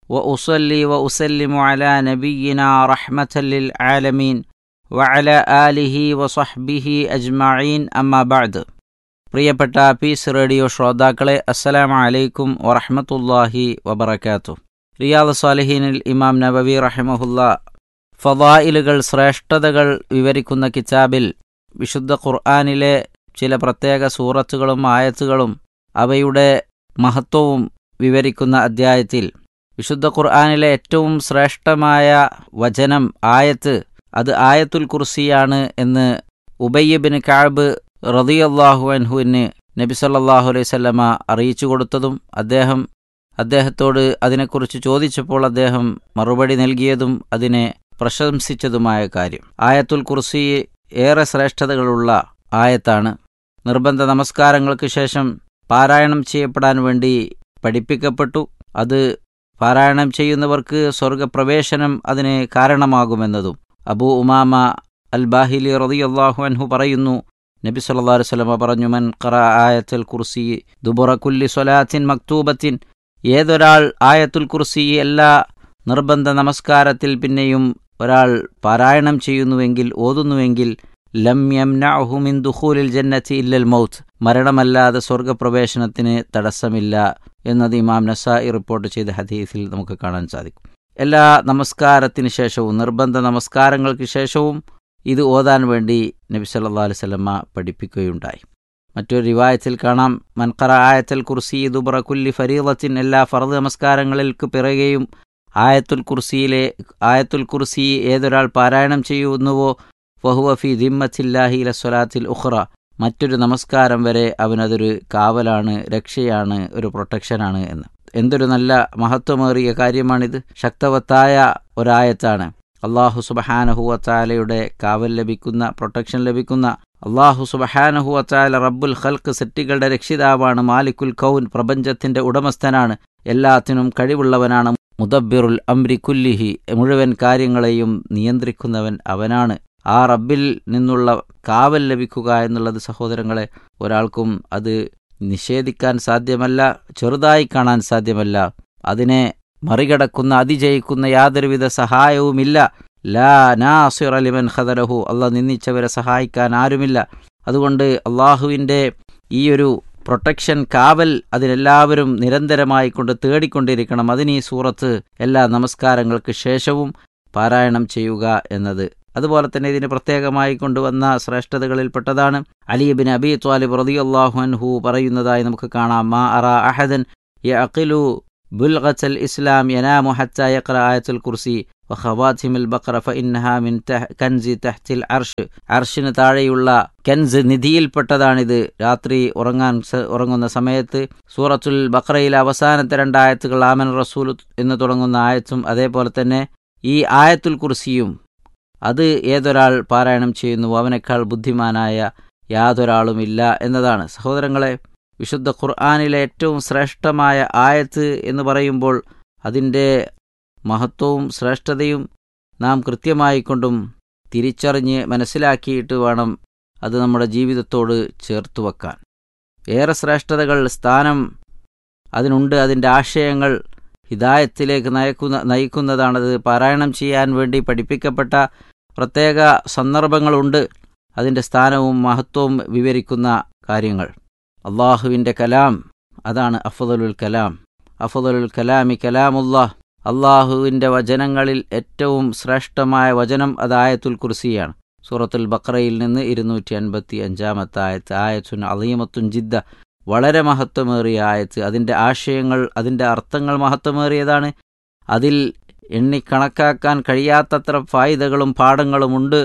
وأصلي وأسلم على نبينا رحمة للعالمين وعلى آله وصحبه أجمعين أما بعد പ്രിയപ്പെട്ട പീസ് റേഡിയോ ശ്രോതാക്കളെ അസ്സലാമു അലൈക്കും വറഹ്മത്തുള്ളാഹി വബറകാതുഹു റിയാദ് സാലിഹീനിൽ ഇമാം നബവി റഹിമഹുല്ല ഫവായിലുകൾ ശ്രേഷ്ഠതകൾ വിവരിക്കുന്ന കിതാബിൽ വിശുദ്ധ ഖുർആാനിലെ ചില പ്രത്യേക സൂറത്തുകളും ആയത്തുകളും അവയുടെ മഹത്വവും വിവരിക്കുന്ന അദ്ധ്യായത്തിൽ വിശുദ്ധ ഖുർആാനിലെ ഏറ്റവും ശ്രേഷ്ഠമായ വചനം ആയത്ത് അത് ആയത്തുൽ കുർസിയാണ് എന്ന് ഉബയ്യബിന് കാബ് റതിയല്ലാഹു അൻഹുവിന് നബി സല്ലല്ലാഹു അലൈഹി വസല്ലമ അറിയിച്ചു കൊടുത്തതും അദ്ദേഹം അദ്ദേഹത്തോട് അതിനെക്കുറിച്ച് ചോദിച്ചപ്പോൾ അദ്ദേഹം മറുപടി നൽകിയതും അതിനെ പ്രശംസിച്ചതുമായ കാര്യം ആയത്തുൽ കുർസി ഏറെ ശ്രേഷ്ഠതകളുള്ള ആയത്താണ് നിർബന്ധ നമസ്കാരങ്ങൾക്ക് ശേഷം പാരായണം ചെയ്യപ്പെടാൻ വേണ്ടി പഠിപ്പിക്കപ്പെട്ടു അത് പാരായണം ചെയ്യുന്നവർക്ക് സ്വർഗപ്രവേശനം അതിന് കാരണമാകുമെന്നതും അബൂ ഉമാമ അൽ ബാഹിലി റളിയല്ലാഹു അൻഹു പറയുന്നു നബി സല്ലല്ലാഹു അലൈഹി വസല്ലമ പറഞ്ഞു മൻ ഖറ ആയത്തുൽ കുർസി ദുബുറ കുല്ലി സ്വലാത്തിൻ മക്തൂബത്തിൻ ഏതൊരാൾ ആയത്തുൽ കുർസി എല്ലാ നിർബന്ധ നമസ്കാരത്തിൽ പിന്നെയും ഒരാൾ പാരായണം ചെയ്യുന്നുവെങ്കിൽ ഓതുന്നുവെങ്കിൽ ലം യംനഅഹു മിൻ ദുഖൂലിൽ ജന്നത്തി ഇല്ലൽ മൗത്ത് മരണമല്ലാതെ സ്വർഗപ്രവേശനത്തിന് തടസ്സമില്ല എന്നത് ഇമാം നസായി റിപ്പോർട്ട് ചെയ്ത ഹദീസിൽ നമുക്ക് കാണാൻ സാധിക്കും എല്ലാ നമസ്കാരത്തിന് ശേഷവും നിർബന്ധ നമസ്കാരങ്ങൾക്ക് ശേഷവും ഇത് ഓതാൻ വേണ്ടി നബി സല്ലല്ലാഹു അലൈഹി വസല്ലമ പഠിപ്പിക്കുകയുണ്ടായി മറ്റൊരു റിവായത്തിൽ കാണാം മൻഖറ ആയത്തൽ കുർസി ദുബറ കുല്ലി ഫരീളത്തിൻ എല്ലാ ഫർദ് നമസ്കാരങ്ങൾക്ക് പിറകെയും ആയത്തുൽ കുർസിയിലെ ആയത്തുൽ കുർസി ഏതൊരാൾ പാരായണം ചെയ്യുന്നുവോ ഫഹുവ ഫി ദിമ്മത്തില്ലാഹി ലസ്വലാത്തിൽ ഉഖ്റ മറ്റൊരു നമസ്കാരം വരെ അവനതൊരു കാവലാണ് രക്ഷയാണ് ഒരു പ്രൊട്ടക്ഷനാണ് എന്ന് എന്തൊരു നല്ല മഹത്വമേറിയ കാര്യമാണിത് ശക്തവത്തായ ഒരായത്താണ് അള്ളാഹു സുബഹാനഹുവത്താലയുടെ കാവൽ ലഭിക്കുന്ന പ്രൊട്ടക്ഷൻ ലഭിക്കുന്ന അള്ളാഹു സുബഹാനഹുവത്താല റബ്ബുൽ ഖൽക്ക് സെറ്റികളുടെ രക്ഷിതാവാണ് മാലിക്കുൽ കൗൻ പ്രപഞ്ചത്തിന്റെ ഉടമസ്ഥനാണ് എല്ലാത്തിനും കഴിവുള്ളവനാണ് മുദബ്ബിറുൽ അംരി കുല്ലിഹി മുഴുവൻ കാര്യങ്ങളെയും നിയന്ത്രിക്കുന്നവൻ അവനാണ് ആ റബ്ബിൽ നിന്നുള്ള കാവൽ ലഭിക്കുക എന്നുള്ളത് സഹോദരങ്ങളെ ഒരാൾക്കും അത് നിഷേധിക്കാൻ സാധ്യമല്ല ചെറുതായി കാണാൻ സാധ്യമല്ല അതിനെ മറികടക്കുന്ന അതിജയിക്കുന്ന യാതൊരുവിധ സഹായവുമില്ല ലാ നാസിർ അലിമൻ ഖദരഹു അള്ളാഹ് നിന്ദിച്ചവരെ സഹായിക്കാൻ ആരുമില്ല അതുകൊണ്ട് അള്ളാഹുവിൻ്റെ ഈ ഒരു പ്രൊട്ടക്ഷൻ കാവൽ അതിനെല്ലാവരും നിരന്തരമായി കൊണ്ട് തേടിക്കൊണ്ടിരിക്കണം അതിന് ഈ സൂറത്ത് എല്ലാ നമസ്കാരങ്ങൾക്ക് ശേഷവും പാരായണം ചെയ്യുക എന്നത് അതുപോലെ തന്നെ ഇതിന് പ്രത്യേകമായി കൊണ്ടുവന്ന ശ്രേഷ്ഠതകളിൽപ്പെട്ടതാണ് അലിബിൻ അബി ത്വാലിബ് റളിയല്ലാഹു അൻഹു പറയുന്നതായി നമുക്ക് കാണാം മാ അറ അഹദൻ യഅഖിലു ബുൽഗത്തൽ ഇസ്ലാം യനാമു ഹത്ത യഖറ ആയത്തുൽ കുർസി വഖവാത്തിമിൽ ബഖറ ഫഇന്നഹാ മിൻ തഹ് കൻസി തഹ്തിൽ അർഷ് അർഷിന് താഴെയുള്ള കൻസ് നിധിയിൽപ്പെട്ടതാണിത് രാത്രി ഉറങ്ങാൻ സ- ഉറങ്ങുന്ന സമയത്ത് സൂറത്തുൽ ബഖറയിലെ അവസാനത്തെ രണ്ടായത്തുകൾ ആമൻ റസൂൽ എന്ന് തുടങ്ങുന്ന ആയത്തും അതേപോലെ തന്നെ ഈ ആയത്തുൽ കുർസിയും അത് ഏതൊരാൾ പാരായണം ചെയ്യുന്നു അവനേക്കാൾ ബുദ്ധിമാനായ യാതൊരാളുമില്ല എന്നതാണ് സഹോദരങ്ങളെ വിശുദ്ധ ഖുർആാനിലെ ഏറ്റവും ശ്രേഷ്ഠമായ ആയത്ത് എന്ന് പറയുമ്പോൾ അതിൻ്റെ മഹത്വവും ശ്രേഷ്ഠതയും നാം കൃത്യമായി കൊണ്ടും തിരിച്ചറിഞ്ഞ് മനസ്സിലാക്കിയിട്ട് വേണം അത് നമ്മുടെ ജീവിതത്തോട് ചേർത്ത് വെക്കാൻ ഏറെ ശ്രേഷ്ഠതകൾ സ്ഥാനം അതിനുണ്ട് അതിൻ്റെ ആശയങ്ങൾ ഹിദായത്തിലേക്ക് നയിക്കുന്ന നയിക്കുന്നതാണത് പാരായണം ചെയ്യാൻ വേണ്ടി പഠിപ്പിക്കപ്പെട്ട പ്രത്യേക സന്ദർഭങ്ങളുണ്ട് അതിൻ്റെ സ്ഥാനവും മഹത്വവും വിവരിക്കുന്ന കാര്യങ്ങൾ അള്ളാഹുവിൻ്റെ കലാം അതാണ് അഫദലുൽ കലാം അഫദലുൽ കലാമി കലാമുല്ലാഹ് അള്ളാഹുവിൻ്റെ വചനങ്ങളിൽ ഏറ്റവും ശ്രേഷ്ഠമായ വചനം അത് ആയത്തുൽ കുർസിയാണ് സൂറത്തുൽ ബക്രയിൽ നിന്ന് ഇരുന്നൂറ്റി അൻപത്തി അഞ്ചാമത്തെ ആയത്ത് ആയത്തുൻ അലീമത്തുൻ ജിദ്ദ വളരെ മഹത്വമേറിയ ആയത്ത് അതിൻ്റെ ആശയങ്ങൾ അതിൻ്റെ അർത്ഥങ്ങൾ മഹത്വമേറിയതാണ് അതിൽ എണ്ണിക്കണക്കാക്കാൻ കഴിയാത്തത്ര ഫായിദകളും പാഠങ്ങളുമുണ്ട്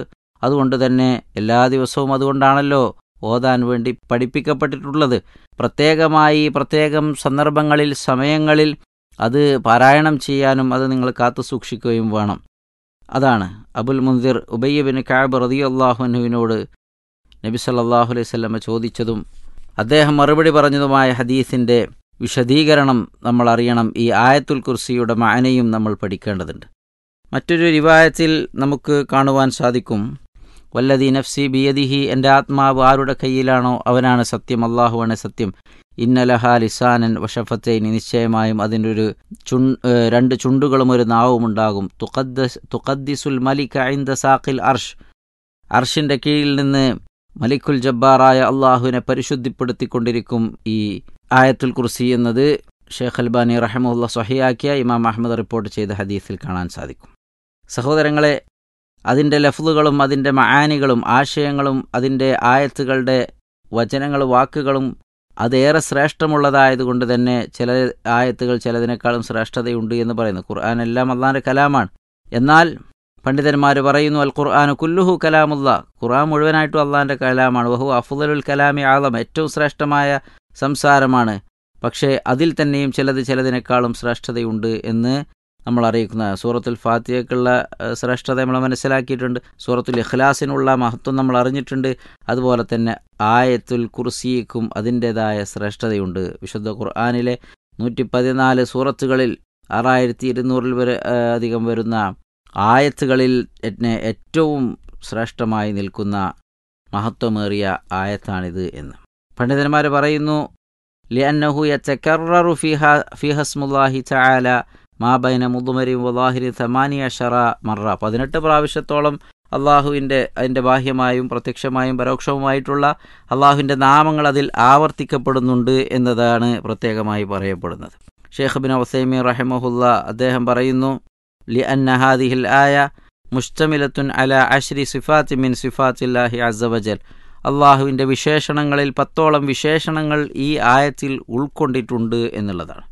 അതുകൊണ്ട് തന്നെ എല്ലാ ദിവസവും അതുകൊണ്ടാണല്ലോ ഓതാൻ വേണ്ടി പഠിപ്പിക്കപ്പെട്ടിട്ടുള്ളത് പ്രത്യേകമായി പ്രത്യേകം സന്ദർഭങ്ങളിൽ സമയങ്ങളിൽ അത് പാരായണം ചെയ്യാനും അത് നിങ്ങൾ കാത്തു സൂക്ഷിക്കുകയും വേണം അതാണ് അബുൽ മുന്തിർ ഉബയ്യബിൻ കാബ് റതിയല്ലാഹുനുവിനോട് നബി സല്ലല്ലാഹു അലൈഹി വസല്ലമ ചോദിച്ചതും അദ്ദേഹം മറുപടി പറഞ്ഞതുമായ ഹദീസിൻ്റെ വിശദീകരണം നമ്മൾ അറിയണം ഈ ആയത്തുൽ കുർസിയുടെ മാനയും നമ്മൾ പഠിക്കേണ്ടതുണ്ട് മറ്റൊരു റിവായത്തിൽ നമുക്ക് കാണുവാൻ സാധിക്കും വല്ലതി നഫ്സി ബിയദിഹി എൻ്റെ ആത്മാവ് ആരുടെ കയ്യിലാണോ അവനാണ് സത്യം അള്ളാഹുവാണ് സത്യം ഇന്നലഹ ലിസാനൻ വഷഫത്തൈനി നിശ്ചയമായും അതിൻ്റെ ഒരു ചുൺ ഏഹ് രണ്ട് ചുണ്ടുകളും ഒരു നാവും ഉണ്ടാകും തുഖദ്ദസ് തുഖദ്ദിസുൽ മലിക ഐന്ദ സാഖിൽ അർഷ് അർഷിൻ്റെ കീഴിൽ നിന്ന് മലിക്കുൽ ജബ്ബാറായ അള്ളാഹുവിനെ പരിശുദ്ധിപ്പെടുത്തിക്കൊണ്ടിരിക്കും ഈ ആയത്തുൽ കുർസി എന്നത് ഷേഖ് അൽബാനി റഹമുല്ല സ്വഹിയാക്കിയ ഇമാം അഹമ്മദ് റിപ്പോർട്ട് ചെയ്ത ഹദീസിൽ കാണാൻ സാധിക്കും സഹോദരങ്ങളെ അതിൻ്റെ ലഫ്ലുകളും അതിൻ്റെ മആനികളും ആശയങ്ങളും അതിൻ്റെ ആയത്തുകളുടെ വചനങ്ങൾ വാക്കുകളും അതേറെ ശ്രേഷ്ഠമുള്ളതായതുകൊണ്ട് തന്നെ ചില ആയത്തുകൾ ചിലതിനേക്കാളും ശ്രേഷ്ഠതയുണ്ട് എന്ന് പറയുന്നു ഖുർആൻ എല്ലാം അള്ളാഹിൻ്റെ കലാമാണ് എന്നാൽ പണ്ഡിതന്മാർ പറയുന്നു അൽ ഖുർആൻ കുല്ലുഹു കലാമുല്ല ഖുർആൻ മുഴുവനായിട്ടും അള്ളാഹിൻ്റെ കലാമാണ് വഹു അഫുദലുൽ കലാമി ആളം ഏറ്റവും ശ്രേഷ്ഠമായ സംസാരമാണ് പക്ഷേ അതിൽ തന്നെയും ചിലത് ചിലതിനേക്കാളും ശ്രേഷ്ഠതയുണ്ട് എന്ന് നമ്മൾ അറിയിക്കുന്ന സൂറത്തുൽ ഫാത്തിയക്കുള്ള ഏഹ്, ശ്രേഷ്ഠത നമ്മൾ മനസ്സിലാക്കിയിട്ടുണ്ട് സൂറത്തുൽ ഇഖ്ലാസിനുള്ള മഹത്വം നമ്മൾ അറിഞ്ഞിട്ടുണ്ട് അതുപോലെ തന്നെ ആയത്തുൽ കുർസിക്കും അതിൻ്റെതായ ശ്രേഷ്ഠതയുണ്ട് വിശുദ്ധ ഖുർആാനിലെ നൂറ്റി പതിനാല് സൂറത്തുകളിൽ ആറായിരത്തി ഇരുന്നൂറിൽ വരെ ഏഹ്, അധികം വരുന്ന ആയത്തുകളിൽ എന്നെ ഏറ്റവും ശ്രേഷ്ഠമായി നിൽക്കുന്ന മഹത്വമേറിയ ആയത്താണിത് എന്ന് പണ്ഡിതന്മാർ പറയുന്നു ലിഅന്നഹു യതകററു ഫിഹ ഫിഹസ്മുല്ലാഹി തആല മാ ബൈന മുദ്മരി വലാഹിരി തമാനി അഷറ മറ പതിനെട്ട് പ്രാവശ്യത്തോളം അള്ളാഹുവിൻ്റെ അതിൻ്റെ ബാഹ്യമായും പ്രത്യക്ഷമായും പരോക്ഷവുമായിട്ടുള്ള അള്ളാഹുവിൻ്റെ നാമങ്ങൾ അതിൽ ആവർത്തിക്കപ്പെടുന്നുണ്ട് എന്നതാണ് പ്രത്യേകമായി പറയപ്പെടുന്നത് ഷേഖ് ബിൻ ഒസൈമി റഹമഹുല്ല അദ്ദേഹം പറയുന്നു ലി അന്ന ഹാദിഹിൽ ആയ മുഷ്തമിലത്തുൻ അല അഷ്രി സിഫാത്തി മിൻ സിഫാത്തില്ലാഹി അസവജൽ അള്ളാഹുവിൻ്റെ വിശേഷണങ്ങളിൽ പത്തോളം വിശേഷണങ്ങൾ ഈ ആയത്തിൽ ഉൾക്കൊണ്ടിട്ടുണ്ട് എന്നുള്ളതാണ്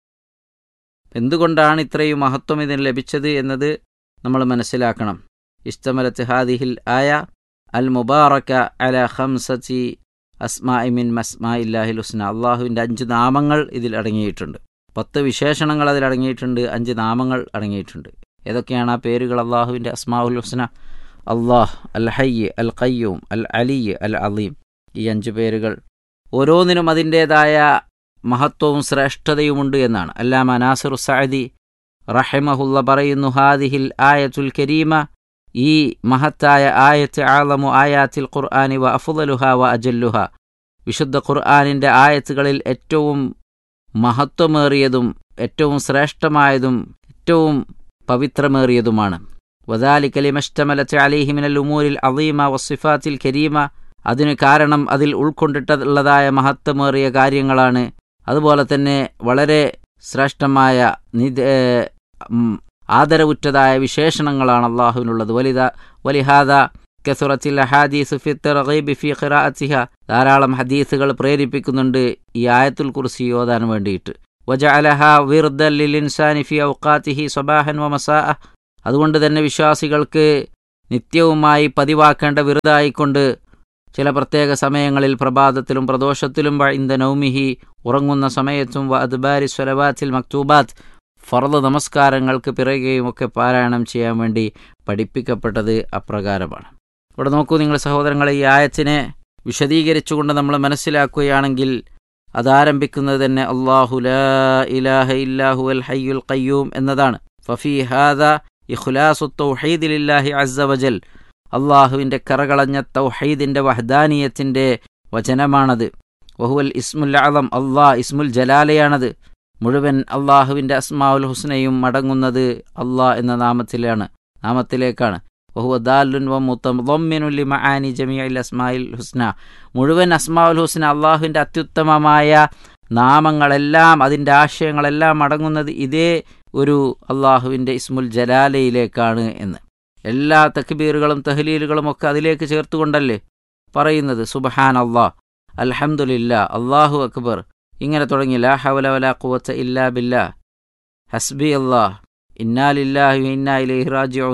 എന്തുകൊണ്ടാണ് ഇത്രയും മഹത്വം ഇതിന് ലഭിച്ചത് എന്നത് നമ്മൾ മനസ്സിലാക്കണം ഇസ്തമലത്ത് ഹാദിഹിൽ ആയ അൽ മുബാറക്ക അല ഹംസത്തി അസ്മാ മിൻ മസ്മാ ഇല്ലാഹിൽ ഹുസ്ന അള്ളാഹുവിൻ്റെ അഞ്ച് നാമങ്ങൾ ഇതിൽ അടങ്ങിയിട്ടുണ്ട് പത്ത് വിശേഷണങ്ങൾ അതിൽ അടങ്ങിയിട്ടുണ്ട് അഞ്ച് നാമങ്ങൾ അടങ്ങിയിട്ടുണ്ട് ഏതൊക്കെയാണ് ആ പേരുകൾ അള്ളാഹുവിൻ്റെ അസ്മാഉൽ ഹുസ്ന അള്ളാഹ് അൽ ഹയ്യ് അൽ ഖയ്യൂം അൽ അലിയ് അൽ അലീം ഈ അഞ്ച് പേരുകൾ ഓരോന്നിനും അതിൻ്റേതായ മഹത്വവും ശ്രേഷ്ഠതയുമുണ്ട് എന്നാണ് അല്ലാമ നാസിർ സഅദി റഹിമഹുല്ല പറയുന്നു ഹാദിഹിൽ ആയത്തുൽ കരീമ ഈ മഹത്തായ ആയത്ത് ആലമു ആയാത്തിൽ ഖുർആാനി വ അഫുദലുഹ വ അജല്ലുഹ വിശുദ്ധ ഖുർആാനിൻ്റെ ആയത്തുകളിൽ ഏറ്റവും മഹത്വമേറിയതും ഏറ്റവും ശ്രേഷ്ഠമായതും ഏറ്റവും പവിത്രമേറിയതുമാണ് വദാലിക ലിമഷ്തമലത്ത് അലിഹി മിനൽ ഉമൂരിൽ അലീമ വസിഫാത്തിൽ കരീമ അതിന് കാരണം അതിൽ ഉൾക്കൊണ്ടിട്ടുള്ളതായ മഹത്വമേറിയ കാര്യങ്ങളാണ് അതുപോലെ തന്നെ വളരെ ശ്രേഷ്ഠമായ നിത ഏഹ്, ഉം, ആദരവുറ്റതായ വിശേഷണങ്ങളാണ് അള്ളാഹുവിനുള്ളത് വലിത വലിഹാദ കസുറത്തിൽ ഹദീസ് ഫി തർഗീബി ഫി ഖിറാഅത്തിഹ ധാരാളം ഹദീസുകൾ പ്രേരിപ്പിക്കുന്നുണ്ട് ഈ ആയത്തുൽ കുർസി ഓതാൻ വേണ്ടിയിട്ട് വജഅലഹ വിർദൻ ലിൽ ഇൻസാനി ഫി ഔഖാത്തിഹി സ്വബാഹൻ വ മസാഅ അതുകൊണ്ട് തന്നെ വിശ്വാസികൾക്ക് നിത്യവുമായി പതിവാക്കേണ്ട വിറുതായിക്കൊണ്ട് ചില പ്രത്യേക സമയങ്ങളിൽ പ്രഭാതത്തിലും പ്രദോഷത്തിലും ഇന്ത നൗമിഹി ഉറങ്ങുന്ന സമയത്തും വ അദ്ബാരി സ്വലവാത്തിൽ മക്തൂബാത്ത് ഫർദ് നമസ്കാരങ്ങൾക്ക് പിറകുകയും ഒക്കെ പാരായണം ചെയ്യാൻ വേണ്ടി പഠിപ്പിക്കപ്പെട്ടത് അപ്രകാരമാണ് ഇവിടെ നോക്കൂ നിങ്ങൾ സഹോദരങ്ങളെ ഈ ആയത്തിനെ വിശദീകരിച്ചുകൊണ്ട് നമ്മൾ മനസ്സിലാക്കുകയാണെങ്കിൽ അതാരംഭിക്കുന്നത് തന്നെ അള്ളാഹു ലാ ഇലാഹ ഇല്ലാഹു അൽ ഹയ്യുൽ ഖയ്യൂം എന്നതാണ് ഫഫി ഹാദ ഇഖ്ലാസു തൗഹീദ് ലില്ലാഹി അസ്സ വജൽ അള്ളാഹുവിൻ്റെ കറകളഞ്ഞ തൗഹീദിൻ്റെ വഹദാനീയത്തിൻ്റെ വചനമാണത് വഹുവൽ ഇസ്മുൽ അളം അള്ളാഹ് ഇസ്മുൽ ജലാലയാണത് മുഴുവൻ അള്ളാഹുവിൻ്റെ അസ്മാഉൽ ഹുസ്നയും മടങ്ങുന്നത് അള്ളാഹ് എന്ന നാമത്തിലാണ് നാമത്തിലേക്കാണ് വഹുവ ദാലുൻ വ മുത്തമിനുലി മആനി ജമീഅൽ അസ്മായിൽ ഹുസ്ന മുഴുവൻ അസ്മാഉൽ ഹുസ്ന അള്ളാഹുവിൻ്റെ അത്യുത്തമമായ നാമങ്ങളെല്ലാം അതിൻ്റെ ആശയങ്ങളെല്ലാം അടങ്ങുന്നത് ഇതേ ഒരു അള്ളാഹുവിൻ്റെ ഇസ്മുൽ ജലാലയിലേക്കാണ് എന്ന് എല്ലാ തക്ബീറുകളും തഹ്ലീലുകളും ഒക്കെ അതിലേക്ക് ചേർത്തുകൊണ്ടല്ലേ പറയുന്നത് സുബഹാൻ അള്ളാഹ് അൽഹംദുലില്ല അള്ളാഹു അക്ബർ ഇങ്ങനെ തുടങ്ങി ലാ ഹവല വലാ ഖുവത്ത ഇല്ലാ ബില്ലാ ഹസ്ബി അള്ളാഹ് ഇന്നാ ലില്ലാഹി ഇന്നാ ഇലൈഹി റാജിഊൻ